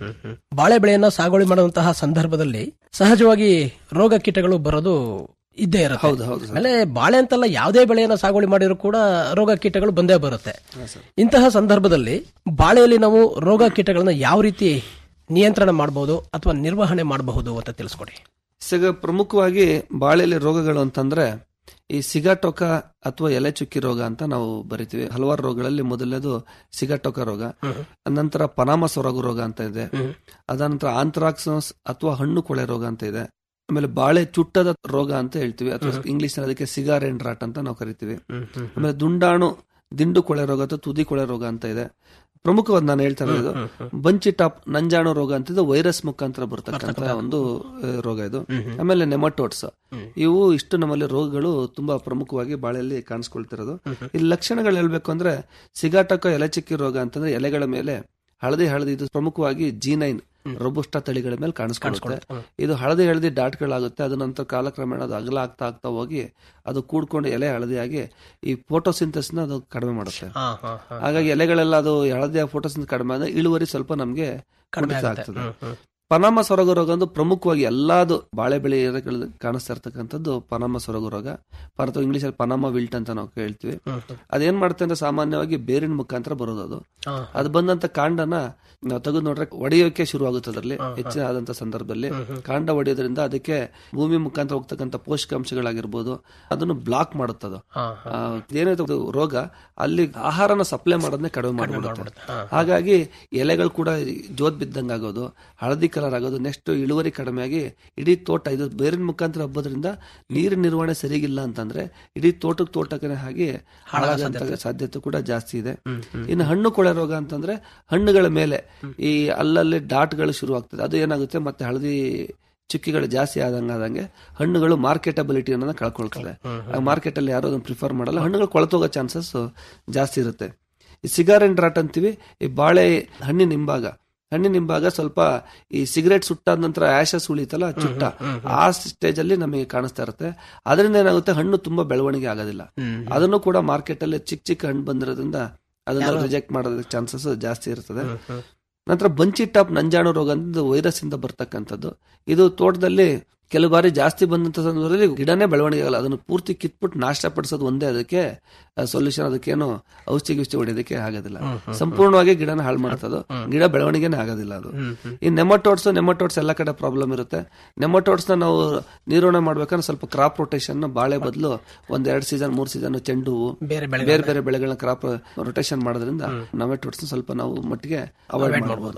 ಬಾಳೆ ಬೆಳೆಯನ್ನ ಸಾಗುವಳಿ ಮಾಡುವಂತಹ ಸಂದರ್ಭದಲ್ಲಿ ಸಹಜವಾಗಿ ರೋಗ ಕೀಟಗಳು ಬರೋದು ಇದ್ದೇ ಇರುತ್ತೆ ಹೌದು, ಹೌದು, ಆಮೇಲೆ ಬಾಳೆ ಅಂತಲ್ಲ ಯಾವುದೇ ಬೆಳೆಯನ್ನ ಸಾಗುವಳಿ ಮಾಡಿದ್ರು ಕೂಡ ರೋಗ ಕೀಟಗಳು ಬಂದೇ ಬರುತ್ತೆ ಇಂತಹ ಸಂದರ್ಭದಲ್ಲಿ ಬಾಳೆಯಲ್ಲಿ ನಾವು ರೋಗ ಕೀಟಗಳನ್ನ ಯಾವ ರೀತಿ ನಿಯಂತ್ರಣ ಮಾಡಬಹುದು ಅಥವಾ ನಿರ್ವಹಣೆ ಮಾಡಬಹುದು ಅಂತ ತಿಳಿಸ್ಕೊಡಿ ಈಗ ಪ್ರಮುಖವಾಗಿ ಬಾಳೆಯಲ್ಲಿ ರೋಗಗಳು ಅಂತಂದ್ರೆ ಈ ಸಿಗಾಟೊಕ ಅಥವಾ ಎಲೆ ಚುಕ್ಕಿ ರೋಗ ಅಂತ ನಾವು ಬರಿತೀವಿ ಹಲವಾರು ರೋಗಗಳಲ್ಲಿ ಮೊದಲನೇದು ಸಿಗಾಟೊಕ ರೋಗ ನಂತರ ಪನಾಮ ಸೊರಗು ರೋಗ ಅಂತ ಇದೆ ಅದಾನಂತರ ಆಂಥ್ರಾಕ್ಸೋಸ್ ಅಥವಾ ಹಣ್ಣು ಕೊಳೆ ರೋಗ ಅಂತ ಇದೆ ಆಮೇಲೆ ಬಾಳೆ ಚುಟ್ಟದ ರೋಗ ಅಂತ ಹೇಳ್ತೀವಿ ಅಥವಾ ಇಂಗ್ಲಿಷ್ ಅದಕ್ಕೆ ಸಿಗಾರ್ ಅಂಡ್ ರಾಟ್ ಅಂತ ನಾವು ಕರಿತೀವಿ ಆಮೇಲೆ ದುಂಡಾಣು ದಿಂಡು ಕೊಳೆ ರೋಗ ಅಥವಾ ತುದಿ ಕೊಳೆ ರೋಗ ಅಂತ ಇದೆ ಪ್ರಮುಖವಾದ ನಾನು ಹೇಳ್ತಾ ಇರೋದು ಬಂಚಿ ಟಾಪ್ ನಂಜಾಣು ರೋಗ ಅಂತ ಇದು ವೈರಸ್ ಮುಖಾಂತರ ಬರ್ತಕ್ಕಂತ ಒಂದು ಆ, ರೋಗ ಇದು ಆಮೇಲೆ ನೆಮಟೋಡ್ಸ್ ಇವು ಇಷ್ಟು ನಮ್ಮಲ್ಲಿ ರೋಗಗಳು ತುಂಬಾ ಪ್ರಮುಖವಾಗಿ ಬಾಳೆಯಲ್ಲಿ ಕಾಣಿಸ್ಕೊಳ್ತಿರೋದು ಈ ಲಕ್ಷಣಗಳು ಹೇಳ್ಬೇಕು ಅಂದ್ರೆ ಸಿಗಾಟಕ ಎಲೆ ಚಿಕ್ಕಿ ರೋಗ ಅಂತಂದ್ರೆ ಎಲೆಗಳ ಮೇಲೆ ಹಳದಿ ಹಳದಿ ಇದು ಪ್ರಮುಖವಾಗಿ ಜಿ ನೈನ್ ರೊಬುಸ್ಟ ತಳಿಗಳ ಮೇಲೆ ಕಾಣಿಸ್ಕೊಳ್ಳುತ್ತೆ ಇದು ಹಳದಿ ಹಳದಿ ಡಾಟ್ಗಳಾಗುತ್ತೆ ಅದ ನಂತರ ಕಾಲಕ್ರಮೇಣ ಅದು ಅಗಲ ಆಗ್ತಾ ಆಗ್ತಾ ಹೋಗಿ ಅದು ಕೂಡ್ಕೊಂಡು ಎಲೆ ಹಳದಿಯಾಗಿ ಈ ಫೋಟೋಸಿಂಥಸಿಸ್ ನ ಅದು ಕಡಿಮೆ ಮಾಡುತ್ತೆ ಹಾಗಾಗಿ ಎಲೆಗಳೆಲ್ಲ ಅದು ಹಳದಿಯಾಗಿ ಫೋಟೋಸಿಂಥಸಿಸ್ ಕಡಿಮೆ ಆದ್ರೆ ಇಳುವರಿ ಸ್ವಲ್ಪ ನಮ್ಗೆ ಕಡಿಮೆ ಕುಂಠಿತ ಆಗುತ್ತೆ. ಆಗ್ತದೆ ಹ್ಮ್, ಹ್ಮ್. ಪನಾಮ ಸೊರಗು ರೋಗ ಒಂದು ಪ್ರಮುಖವಾಗಿ ಎಲ್ಲಾದು ಬಾಳೆ ಬೆಳೆ ಎಲೆಗಳಲ್ಲಿ ಕಾಣಿಸ್ತಾ ಇರ್ತಕ್ಕಂಥದ್ದು ಪನಾಮ ಸೊರಗು ರೋಗ ಅಥವಾ ಇಂಗ್ಲಿಷ್ ಅಲ್ಲಿ ಪನಾಮ ವಿಲ್ಟ್ ಅಂತ ನಾವು ಹೇಳ್ತೀವಿ ಅದೇನ್ ಮಾಡುತ್ತೆ ಅಂದ್ರೆ ಸಾಮಾನ್ಯವಾಗಿ ಬೇರಿನ ಮುಖಾಂತರ ಬರೋದು ಅದು ಅದು ಬಂದಂತ ಕಾಂಡನ ನಾವು ತೆಗೆದು ನೋಡ್ರೆ ಒಡೆಯೋಕೆ ಶುರು ಆಗುತ್ತೆ ಅದರಲ್ಲಿ ಹೆಚ್ಚಿನ ಆದಂತ ಸಂದರ್ಭದಲ್ಲಿ ಕಾಂಡ ಒಡೆಯೋದ್ರಿಂದ ಅದಕ್ಕೆ ಭೂಮಿ ಮುಖಾಂತರ ಹೋಗ್ತಕ್ಕಂಥ ಪೋಷಕಾಂಶಗಳಾಗಿರ್ಬೋದು ಅದನ್ನು ಬ್ಲಾಕ್ ಮಾಡುತ್ತೆ ಅದು ಆ, ಏನಾಯ್ತು ಅದು ರೋಗ ಅಲ್ಲಿ ಆಹಾರನ ಸಪ್ಲೈ ಮಾಡೋದನ್ನೇ ಕಡಿಮೆ ಮಾಡಿಬಿಡುತ್ತೆ ಹಾಗಾಗಿ ಎಲೆಗಳು ಕೂಡ ಜೋತ್ ಬಿದ್ದಂಗೆ ಆಗೋದು ಹಳದಿ ಕಲರ್ ಆಗೋದು ನೆಕ್ಸ್ಟ್ ಇಳುವರಿ ಕಡಿಮೆ ಆಗಿ ಇಡೀ ತೋಟ ಇದು ಬೇರಿನ ಮುಖಾಂತರ ಹಬ್ಬೋದ್ರಿಂದ ನೀರಿನ ನಿರ್ವಹಣೆ ಸರಿಗಿಲ್ಲ ಅಂತಂದ್ರೆ ಇಡೀ ತೋಟಕ್ಕೆ ತೋಟಕ್ಕೆ ಹಾಗೆ ಹಾಳಾಗಂತ ಸಾಧ್ಯತೆ ಕೂಡ ಜಾಸ್ತಿ ಇದೆ ಇನ್ನು ಹಣ್ಣು ಕೊಳೆ ರೋಗ ಅಂತಂದ್ರೆ ಹಣ್ಣುಗಳ ಮೇಲೆ ಈ ಅಲ್ಲಲ್ಲಿ ಡಾಟ್ಗಳು ಶುರು ಆಗ್ತದೆ ಅದು ಏನಾಗುತ್ತೆ ಮತ್ತೆ ಹಳದಿ ಚುಕ್ಕಿಗಳು ಜಾಸ್ತಿ ಆದಂಗ ಆದಂಗೆ ಹಣ್ಣುಗಳು ಮಾರ್ಕೆಟಬಿಲಿಟಿ ಅನ್ನೋದನ್ನ ಕಳ್ಕೊಳ್ತದೆ ಮಾರ್ಕೆಟ್ ಅಲ್ಲಿ ಯಾರು ಅದನ್ನ ಪ್ರಿಫರ್ ಮಾಡಲ್ಲ ಹಣ್ಣುಗಳು ಕೊಳತೋಗೋ ಚಾನ್ಸಸ್ ಜಾಸ್ತಿ ಇರುತ್ತೆ ಈ ಸಿಗಾರ್ ಅಂಡ್ ಡ್ರಾಟ್ ಅಂತೀವಿ ಈ ಬಾಳೆ ಹಣ್ಣಿನ ಹಿಂಭಾಗ ಹಣ್ಣಿನ ಹಿಂಭಾಗ ಸ್ವಲ್ಪ ಈ ಸಿಗರೇಟ್ ಸುಟ್ಟಾದ ನಂತರ ಆಶಸ್ ಉಳಿತಲ್ಲ ಚುಟ್ಟ ಆ ಸ್ಟೇಜ್ ಅಲ್ಲಿ ನಮಗೆ ಕಾಣಿಸ್ತಾ ಇರುತ್ತೆ ಅದರಿಂದ ಏನಾಗುತ್ತೆ ಹಣ್ಣು ತುಂಬಾ ಬೆಳವಣಿಗೆ ಆಗೋದಿಲ್ಲ ಅದನ್ನು ಕೂಡ ಮಾರ್ಕೆಟ್ ಅಲ್ಲಿ ಚಿಕ್ಕ ಚಿಕ್ಕ ಹಣ್ಣು ಬಂದಿರೋದ್ರಿಂದ ಅದನ್ನ ರಿಜೆಕ್ಟ್ ಮಾಡೋದಕ್ಕೆ ಚಾನ್ಸಸ್ ಜಾಸ್ತಿ ಇರ್ತದೆ ನಂತರ ಬಂಚಿ ಟಾಪ್ ನಂಜಾಣು ರೋಗ ಅಂತ ವೈರಸ್ ಇಂದ ಬರ್ತಕ್ಕಂಥದ್ದು ಇದು ತೋಟದಲ್ಲಿ ಕೆಲವು ಬಾರಿ ಜಾಸ್ತಿ ಬಂದಂತ ಸಂದರ್ಭದಲ್ಲಿ ಗಿಡನೇ ಬೆಳವಣಿಗೆ ಆಗಲ್ಲ ಅದನ್ನು ಪೂರ್ತಿ ಕಿತ್ಬಿಟ್ಟು ನಾಶ ಪಡಿಸೋದು ಒಂದೇ ಅದಕ್ಕೆ ಸೊಲ್ಯೂಷನ್ ಅದಕ್ಕೇನು ಔಷಧಿ ಗಿಷ್ಟಿ ಹೊಡೆಯೋದಕ್ಕೆ ಆಗೋದಿಲ್ಲ ಸಂಪೂರ್ಣವಾಗಿ ಗಿಡನ ಹಾಳು ಮಾಡ್ತದೆ ಗಿಡ ಬೆಳವಣಿಗೆನೇ ಆಗೋದಿಲ್ಲ ಅದು ಈ ನೆಮಟೋಡ್ಸ್ ನೆಮಟೋಡ್ಸ್ ಎಲ್ಲ ಕಡೆ ಪ್ರಾಬ್ಲಮ್ ಇರುತ್ತೆ ನೆಮಟೋಡ್ಸ್ ನ ನಾವು ನಿರ್ವಹಣೆ ಮಾಡ್ಬೇಕಂದ್ರೆ ಸ್ವಲ್ಪ ಕ್ರಾಪ್ ರೊಟೇಷನ್ ಬಾಳೆ ಬದಲು ಒಂದ್ ಎರಡ್ ಸೀಸನ್ ಮೂರ್ ಸೀಸನ್ ಚೆಂಡು ಹೂವು ಬೇರೆ ಬೆಳೆ ಬೇರೆ ಬೇರೆ ಬೆಳೆಗಳನ್ನ ಕ್ರಾಪ್ ರೊಟೇಷನ್ ಮಾಡೋದ್ರಿಂದ ನೆಮಟೋಡ್ಸ್ ಸ್ವಲ್ಪ ನಾವು ಮಟ್ಟಿಗೆ ಅವಾಯ್ಡ್ ಮಾಡಬಹುದು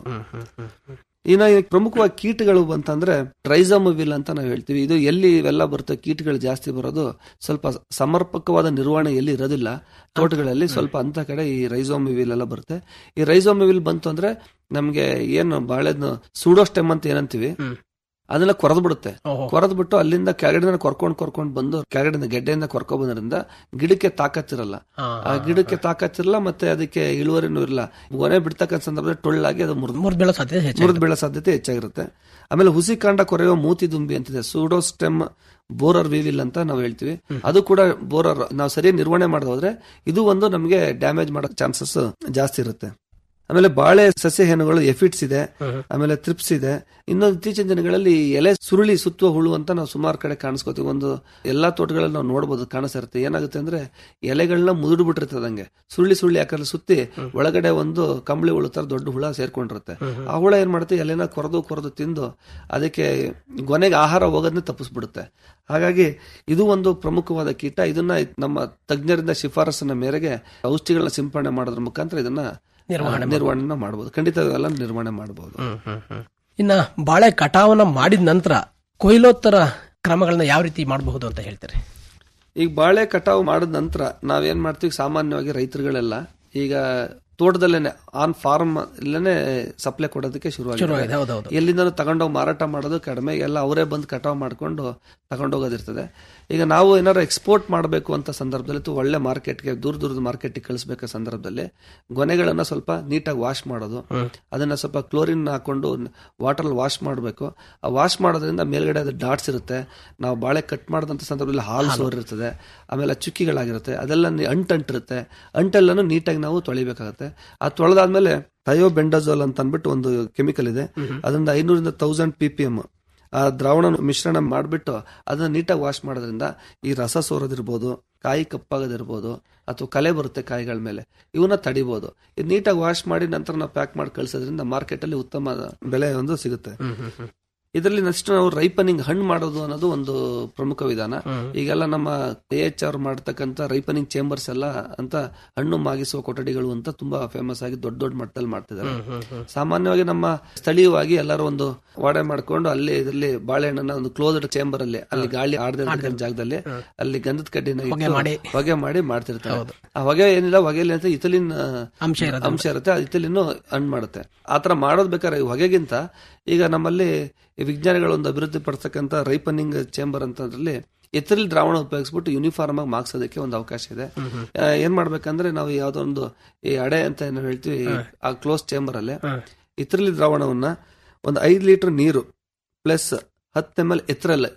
ಇನ್ನ ಈ ಪ್ರಮುಖವಾಗಿ ಕೀಟಗಳು ಬಂತಂದ್ರೆ ಟ್ರೈಸಮವಿಲ್ ಅಂತ ನಾವು ಹೇಳ್ತೀವಿ ಇದು ಎಲ್ಲಿ ಇವೆಲ್ಲ ಬರುತ್ತೆ ಕೀಟಗಳು ಜಾಸ್ತಿ ಬರೋದು ಸ್ವಲ್ಪ ಸಮರ್ಪಕವಾದ ನಿರ್ವಹಣೆ ಎಲ್ಲಿ ಇರೋದಿಲ್ಲ ತೋಟಗಳಲ್ಲಿ ಸ್ವಲ್ಪ ಅಂತ ಕಡೆ ಈ ರೈಸೋಮಿವಿಲ್ ಎಲ್ಲ ಬರುತ್ತೆ ಈ ರೈಸೋಮಿವಿಲ್ ಬಂತು ಅಂದ್ರೆ ನಮ್ಗೆ ಏನು ಬಾಳೆದ್ನ ಸೂಡೋಸ್ಟೆಮ್ ಅಂತ ಏನಂತೀವಿ ಅದನ್ನ ಕೊರೆದು ಬಿಡುತ್ತೆ ಕೊರೆದು ಬಿಟ್ಟು ಅಲ್ಲಿಂದ ಕೆಳಗಡೆ ಕೊರ್ಕೊಂಡ್ ಕೊರ್ಕೊಂಡ್ ಬಂದು ಕೆಳಗಡೆ ಗೆಡ್ಡೆಯಿಂದ ಕೊರ್ಕೊ ಬಂದ್ರಿಂದ ಗಿಡಕ್ಕೆ ತಾಕತ್ತಿರಲ್ಲ ಆ ಗಿಡಕ್ಕೆ ತಾಕತ್ತಿರಲ್ಲ ಮತ್ತೆ ಅದಕ್ಕೆ ಇಳುವರಿನೂ ಇರಲ್ಲ ಗೊನೆ ಬಿಡ್ತಕ್ಕಂಥ ಸಂದರ್ಭದಲ್ಲಿ ಟೊಳ್ಳಾಗಿ ಅದು ಮುರಿದು ಮುರಿದು ಬೀಳೋ ಸಾಧ್ಯತೆ ಹೆಚ್ಚು ಮುರಿದು ಬೀಳೋ ಸಾಧ್ಯತೆ ಹೆಚ್ಚಾಗಿರುತ್ತೆ ಆಮೇಲೆ ಹುಸಿ ಕಾಂಡ ಕೊರೆಯುವ ಮೂತಿ ದುಂಬಿ ಅಂತಿದೆ ಸೂಡೋಸ್ಟೆಮ್ ಬೋರರ್ ವಿವಿಲ್ ಅಂತ ನಾವು ಹೇಳ್ತೀವಿ ಅದು ಕೂಡ ಬೋರರ್ ನಾವು ಸರಿಯಾಗಿ ನಿರ್ವಹಣೆ ಮಾಡೋದ್ರೆ ಇದು ಒಂದು ನಮಗೆ ಡ್ಯಾಮೇಜ್ ಮಾಡೋ ಚಾನ್ಸಸ್ ಜಾಸ್ತಿ ಇರುತ್ತೆ ಆಮೇಲೆ ಬಾಳೆ ಸಸ್ಯ ಹೇನುಗಳು ಎಫಿಟ್ಸ್ ಇದೆ ಆಮೇಲೆ ತ್ರಿಪ್ಸ್ ಇದೆ ಇನ್ನು ಇತ್ತೀಚಿನ ದಿನಗಳಲ್ಲಿ ಎಲೆ ಸುರುಳಿ ಸುತ್ತುವ ಹುಳು ಅಂತ ನಾವು ಸುಮಾರು ಕಡೆ ಕಾಣಿಸ್ಕೋತೀವಿ ಒಂದು ಎಲ್ಲಾ ತೋಟಗಳಲ್ಲಿ ನಾವು ನೋಡಬಹುದು ಕಾಣಿಸ್ತಾ ಇರುತ್ತೆ ಏನಾಗುತ್ತೆ ಅಂದ್ರೆ ಎಲೆಗಳನ್ನ ಮುದುಡು ಬಿಟ್ಟಿರ್ತದೆ ಹಂಗೆ ಸುರುಳಿ ಸುರುಳಿ ಯಾಕಂದ್ರೆ ಸುತ್ತಿ ಒಳಗಡೆ ಒಂದು ಕಂಬಳಿ ಹುಳು ತರ ದೊಡ್ಡ ಹುಳ ಸೇರ್ಕೊಂಡಿರುತ್ತೆ ಆ ಹುಳ ಏನ್ ಮಾಡುತ್ತೆ ಎಲೆನ ಕೊರೆದು ಕೊರೆದು ತಿಂದು ಅದಕ್ಕೆ ಗೊನೆಗೆ ಆಹಾರ ಹೋಗೋದನ್ನ ತಪ್ಪಿಸ್ಬಿಡುತ್ತೆ ಹಾಗಾಗಿ ಇದು ಒಂದು ಪ್ರಮುಖವಾದ ಕೀಟ ಇದನ್ನ ನಮ್ಮ ತಜ್ಞರಿಂದ ಶಿಫಾರಸಿನ ಮೇರೆಗೆ ಔಷಧಿಗಳನ್ನ ಸಿಂಪಡಣೆ ಮಾಡೋದ್ರ ಮುಖಾಂತರ ಇದನ್ನ ನಿರ್ವಹಣೆ ನಿರ್ವಹಣೆ ಮಾಡಬಹುದು ಖಂಡಿತ ಇವೆಲ್ಲ ನಿರ್ವಹಣೆ ಮಾಡಬಹುದು ಇನ್ನ ಬಾಳೆ ಕಟಾವನ್ನ ಮಾಡಿದ ನಂತರ ಕೊಯ್ಲೋತ್ತರ ಕ್ರಮಗಳನ್ನ ಯಾವ ರೀತಿ ಮಾಡಬಹುದು ಅಂತ ಹೇಳ್ತಾರೆ ಈಗ ಬಾಳೆ ಕಟಾವು ಮಾಡಿದ ನಂತರ ನಾವೇನ್ ಮಾಡ್ತೀವಿ ಸಾಮಾನ್ಯವಾಗಿ ರೈತರುಗಳೆಲ್ಲ ಈಗ ತೋಟದಲ್ಲೇನೆ ಆನ್ ಫಾರ್ಮ್ ಇಲ್ಲೇನೆ ಸಪ್ಲೈ ಕೊಡೋದಕ್ಕೆ ಶುರುವಾಗಿದೆ, ಶುರುವಾಗಿದೆ ಹೌದೌದು. ಎಲ್ಲಿಂದ ತಗೊಂಡೋಗಿ ಮಾರಾಟ ಮಾಡೋದು ಕಡಿಮೆ ಎಲ್ಲ ಅವರೇ ಬಂದು ಕಟಾವು ಮಾಡ್ಕೊಂಡು ತಗೊಂಡೋಗೋದಿರ್ತದೆ ಈಗ ನಾವು ಏನಾದ್ರು ಎಕ್ಸ್ಪೋರ್ಟ್ ಮಾಡಬೇಕು ಅಂತ ಸಂದರ್ಭದಲ್ಲಿ ಅಥವಾ ಒಳ್ಳೆ ಮಾರ್ಕೆಟ್ಗೆ ದೂರ ದೂರದ ಮಾರ್ಕೆಟ್ಗೆ ಕಳಿಸ್ಬೇಕ ಸಂದರ್ಭದಲ್ಲಿ ಗೊನೆಗಳನ್ನ ಸ್ವಲ್ಪ ನೀಟಾಗಿ ವಾಶ್ ಮಾಡೋದು ಅದನ್ನ ಸ್ವಲ್ಪ ಕ್ಲೋರಿನ್ ಹಾಕೊಂಡು ವಾಟರ್ ವಾಶ್ ಮಾಡಬೇಕು ಆ ವಾಶ್ ಮಾಡೋದ್ರಿಂದ ಮೇಲ್ಗಡೆ ಅದು ಡಾಟ್ಸ್ ಇರುತ್ತೆ ನಾವು ಬಾಳೆ ಕಟ್ ಮಾಡಿದಂತ ಸಂದರ್ಭದಲ್ಲಿ ಹಾಲು ಸೋರಿರ್ತದೆ ಆಮೇಲೆ ಚುಕ್ಕಿಗಳಾಗಿರುತ್ತೆ ಅದೆಲ್ಲ ನಿ- ಅಂಟಂಟಿರುತ್ತೆ ಅಂಟೆಲ್ಲನೂ ನೀಟಾಗಿ ನಾವು ತೊಳಿಬೇಕಾಗುತ್ತೆ ಆ ತೊಳೆದಾದ್ಮೇಲೆ ಥಯೋ ಬೆಂಡಜೋಲ್ ಅಂತ ಅಂದ್ಬಿಟ್ಟು ಒಂದು ಕೆಮಿಕಲ್ ಇದೆ ಅದರಿಂದ ಐನೂರಿಂದ ತೌಸಂಡ್ ಪಿ ಪಿ ಎಂ ಆ ದ್ರಾವಣ ಮಿಶ್ರಣ ಮಾಡಿಬಿಟ್ಟು ಅದನ್ನ ನೀಟಾಗಿ ವಾಶ್ ಮಾಡೋದ್ರಿಂದ ಈ ರಸ ಸೋರೋದಿರ್ಬೋದು ಕಾಯಿ ಕಪ್ಪಾಗೋದಿರ್ಬೋದು ಅಥವಾ ಕಲೆ ಬರುತ್ತೆ ಕಾಯಿಗಳ ಮೇಲೆ ಇವನ್ನ ತಡಿಬಹುದು ಇದು ನೀಟಾಗಿ ವಾಶ್ ಮಾಡಿ ನಂತರ ನಾವು ಪ್ಯಾಕ್ ಮಾಡಿ ಕಳ್ಸೋದ್ರಿಂದ ಮಾರ್ಕೆಟ್ ಅಲ್ಲಿ ಉತ್ತಮ ಬೆಲೆ ಒಂದು ಸಿಗುತ್ತೆ ಇದರಲ್ಲಿ ನೆಕ್ಸ್ಟ್ ನಾವು ರೈಪನಿಂಗ್ ಹಣ್ಣು ಮಾಡೋದು ಅನ್ನೋದು ಒಂದು ಪ್ರಮುಖ ವಿಧಾನ ಈಗೆಲ್ಲ ನಮ್ಮ ಎ ಎಚ್ ಆರ್ ಮಾಡ್ತಕ್ಕಂಥ ರೈಪನಿಂಗ್ ಚೇಂಬರ್ಸ್ ಎಲ್ಲ ಅಂತ ಹಣ್ಣು ಮಾಗಿಸುವ ಕೊಠಡಿಗಳು ಅಂತ ತುಂಬಾ ಫೇಮಸ್ ಆಗಿ ದೊಡ್ಡ ದೊಡ್ಡ ಮಟ್ಟದಲ್ಲಿ ಮಾಡ್ತಿದ್ದಾರೆ ಸಾಮಾನ್ಯವಾಗಿ ನಮ್ಮ ಸ್ಥಳೀಯವಾಗಿ ಎಲ್ಲರೂ ಒಂದು ವಾಡೆ ಮಾಡ್ಕೊಂಡು ಅಲ್ಲಿ ಇದರಲ್ಲಿ ಬಾಳೆಹಣ್ಣನ್ನ ಒಂದು ಕ್ಲೋಸ್ಡ್ ಚೇಂಬರ್ ಅಲ್ಲಿ ಅಲ್ಲಿ ಗಾಳಿ ಆಡದ ಜಾಗದಲ್ಲಿ ಅಲ್ಲಿ ಗಂಧದ ಕಡ್ಡಿನ ಇಟ್ಟು ಹೊಗೆ ಮಾಡಿ. ಹೊಗೆ ಮಾಡಿ ಮಾಡ್ತಿರ್ತಾರೆ ಆ ಹೊಗೆ ಏನಿಲ್ಲ ಹೊಗೆಲಿ ಅಂತ ಇಥಲಿನ್ ಅಂಶ ಇರುತ್ತೆ. ಅಂಶ ಇರುತ್ತೆ ಆ ಇಥಲಿನ್ ಹಣ್ಣು ಮಾಡುತ್ತೆ ಆತರ ಮಾಡೋದ್ ಬೇಕಾದ್ರೆ ಈ ಹೊಗೆಗಿಂತ ಈಗ ನಮ್ಮಲ್ಲಿ ಈ ವಿಜ್ಞಾನಿಗಳು ಒಂದು ಅಭಿವೃದ್ಧಿ ಪಡಿಸ್ತಕ್ಕಂಥ ರೈಪನಿಂಗ್ ಚೇಂಬರ್ ಅಂತದ್ರಲ್ಲಿ ಎತ್ತರಲ್ಲಿ ದ್ರಾವಣ ಉಪಯೋಗಿಸ್ಬಿಟ್ಟು ಯೂನಿಫಾರ್ಮ್ ಆಗಿ ಮಾರ್ಕ್ಸೋದಕ್ಕೆ ಒಂದು ಅವಕಾಶ ಇದೆ ಆ, ಏನ್ ಮಾಡ್ಬೇಕಂದ್ರೆ ನಾವು ಯಾವ್ದೋ ಒಂದು ಈ ಅಡೆ ಅಂತ ಏನು ಹೇಳ್ತೀವಿ ಆ ಕ್ಲೋಸ್ ಚೇಂಬರ್ ಅಲ್ಲಿ ಇತರಲ್ಲಿ ದ್ರಾವಣವನ್ನ ಒಂದು ಐದು ಲೀಟರ್ ನೀರು ಪ್ಲಸ್ ಹತ್ತು ಎಮ್ ಎಲ್ ಎತ್ತರಲ್ಲಿ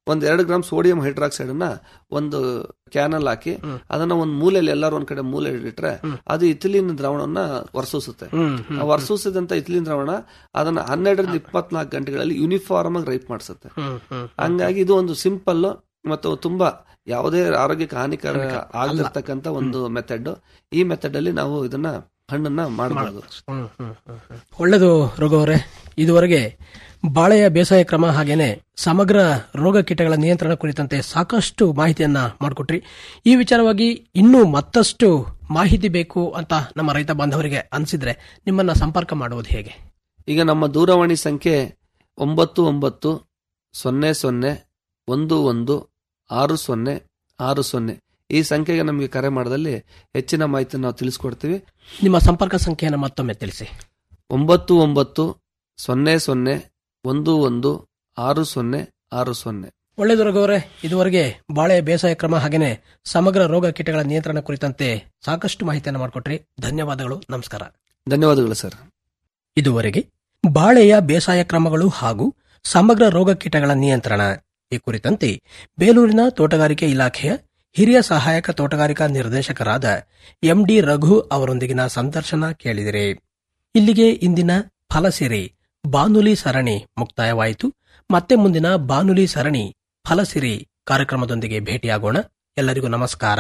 ಒಂದ್ ಎರಡು ಗ್ರಾಮ್ ಸೋಡಿಯಂ ಹೈಡ್ರಾಕ್ಸೈಡ್ ಅನ್ನ ಒಂದು ಕ್ಯಾನಲ್ ಹಾಕಿ ಅದನ್ನ ಒಂದ್ ಮೂಲೆಯಲ್ಲಿ ಎಲ್ಲಾರು ಒಂದ್ ಕಡೆ ಮೂಲೆ ಇಟ್ರೆ ಅದು ಇಥಿಲಿನ್ ದ್ರಾವಣವನ್ನ ಹೊರಸೂಸುತ್ತೆ ಹ್ಮ್, ಹ್ಮ್, ಆ ಹೊರಸೂಸಿದಂತ ಇಥಿಲಿನ್ ದ್ರಾವಣ ಅದನ್ನ ಹನ್ನೆರಡರಿಂದ ಇಪ್ಪತ್ನಾಲ್ಕು ಗಂಟೆಗಳಲ್ಲಿ ಯೂನಿಫಾರ್ಮ್ ಆಗಿ ರೈಪ್ ಮಾಡಿಸುತ್ತೆ ಹ್ಮ್, ಹ್ಮ್. ಹಂಗಾಗಿ ಇದು ಒಂದು ಸಿಂಪಲ್ ಮತ್ತು ತುಂಬಾ ಯಾವುದೇ ಆರೋಗ್ಯಕ್ಕೆ ಹಾನಿಕಾರಕ ಆಗದಿರ್ತಕ್ಕಂತ ಒಂದು ಮೆಥಡ್ ಈ ಮೆಥಡ್ ಅಲ್ಲಿ ನಾವು ಇದನ್ನ ಹಣ್ಣನ್ನ ಮಾಡಬಹುದು ಹ್ಮ್, ಹ್ಮ್, ಹ್ಮ್, ಹ್ಮ್. ಒಳ್ಳೆದು ರಘು ಅವರೇ ಇದುವರೆಗೆ ಬಾಳೆಯ ಬೇಸಾಯ ಕ್ರಮ ಹಾಗೇನೆ ಸಮಗ್ರ ರೋಗ ಕೀಟಗಳ ನಿಯಂತ್ರಣ ಕುರಿತಂತೆ ಸಾಕಷ್ಟು ಮಾಹಿತಿಯನ್ನ ಮಾಡಿಕೊಟ್ರಿ ಈ ವಿಚಾರವಾಗಿ ಇನ್ನೂ ಮತ್ತಷ್ಟು ಮಾಹಿತಿ ಬೇಕು ಅಂತ ನಮ್ಮ ರೈತ ಬಾಂಧವರಿಗೆ ಅನಿಸಿದ್ರೆ ನಿಮ್ಮನ್ನ ಸಂಪರ್ಕ ಮಾಡುವುದು ಹೇಗೆ ಈಗ ನಮ್ಮ ದೂರವಾಣಿ ಸಂಖ್ಯೆ ಒಂಬತ್ತು ಒಂಬತ್ತು ಸೊನ್ನೆ ಸೊನ್ನೆ ಒಂದು ಒಂದು ಆರು ಸೊನ್ನೆ ಆರು ಸೊನ್ನೆ ಈ ಸಂಖ್ಯೆಗೆ ನಮಗೆ ಕರೆ ಮಾಡದಲ್ಲಿ ಹೆಚ್ಚಿನ ಮಾಹಿತಿ ನಾವು ತಿಳಿಸ್ಕೊಡ್ತೀವಿ ನಿಮ್ಮ ಸಂಪರ್ಕ ಸಂಖ್ಯೆಯನ್ನು ಮತ್ತೊಮ್ಮೆ ತಿಳಿಸಿ ಒಂಬತ್ತು ಒಂಬತ್ತು ಸೊನ್ನೆ ಸೊನ್ನೆ ಒಂದು ಒಂದು ಆರು ಸೊನ್ನೆ ಆರು ಸೊನ್ನೆ ಒಳ್ಳೆಯದು ರಘು ಅವರೇ ಇದುವರೆಗೆ ಬಾಳೆ ಬೇಸಾಯ ಕ್ರಮ ಹಾಗೇನೆ ಸಮಗ್ರ ರೋಗ ಕೀಟಗಳ ನಿಯಂತ್ರಣ ಕುರಿತಂತೆ ಸಾಕಷ್ಟು ಮಾಹಿತಿಯನ್ನು ಮಾಡಿಕೊಟ್ರಿ ಧನ್ಯವಾದಗಳು ನಮಸ್ಕಾರ ಧನ್ಯವಾದಗಳು ಸರ್ ಇದುವರೆಗೆ ಬಾಳೆಯ ಬೇಸಾಯ ಕ್ರಮಗಳು ಹಾಗೂ ಸಮಗ್ರ ರೋಗ ಕೀಟಗಳ ನಿಯಂತ್ರಣ ಈ ಕುರಿತಂತೆ ಬೇಲೂರಿನ ತೋಟಗಾರಿಕೆ ಇಲಾಖೆಯ ಹಿರಿಯ ಸಹಾಯಕ ತೋಟಗಾರಿಕಾ ನಿರ್ದೇಶಕರಾದ ಎಂಡಿ ರಘು ಅವರೊಂದಿಗಿನ ಸಂದರ್ಶನ ಕೇಳಿದಿರಿ ಇಲ್ಲಿಗೆ ಇಂದಿನ ಫಲಸಿರಿ ಬಾನುಲಿ ಸರಣಿ ಮುಕ್ತಾಯವಾಯಿತು ಮತ್ತೆ ಮುಂದಿನ ಬಾನುಲಿ ಸರಣಿ ಫಲಸಿರಿ ಕಾರ್ಯಕ್ರಮದೊಂದಿಗೆ ಭೇಟಿಯಾಗೋಣ ಎಲ್ಲರಿಗೂ ನಮಸ್ಕಾರ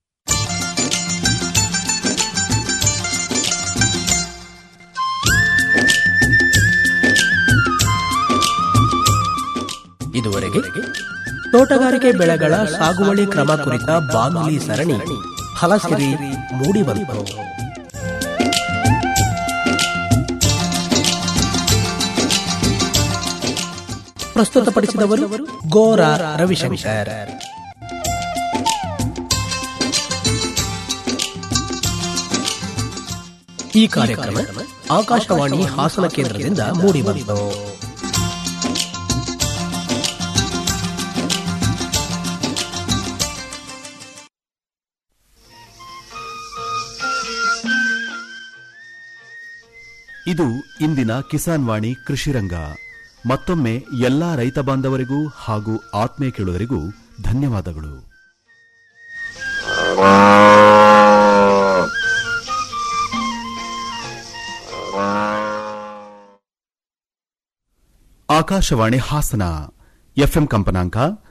ಇದುವರೆಗೆ ತೋಟಗಾರಿಕೆ ಬೆಳೆಗಳ ಸಾಗುವಳಿ ಕ್ರಮ ಕುರಿತ ಬಾನುಲಿ ಸರಣಿ ಫಲಸಿರಿ ಮೂಡಿಬಂತು ಪ್ರಸ್ತುತಪಡಿಸಿದವರು ಗೋರ ರವಿಶಂಕರ್ ಈ ಕಾರ್ಯಕ್ರಮ ಆಕಾಶವಾಣಿ ಹಾಸನ ಕೇಂದ್ರದಿಂದ ಮೂಡಿಬಂತು ಇದು ಇಂದಿನ ಕಿಸಾನ್ ವಾಣಿ ಕೃಷಿರಂಗ ಮತ್ತೊಮ್ಮೆ ಎಲ್ಲಾ ರೈತ ಬಾಂಧವರಿಗೂ ಹಾಗೂ ಆತ್ಮೀಯ ಕೇಳುವರಿಗೂ ಧನ್ಯವಾದಗಳು ಆಕಾಶವಾಣಿ ಹಾಸನ ಎಫ್ಎಂ ಕಂಪನಾಂಕ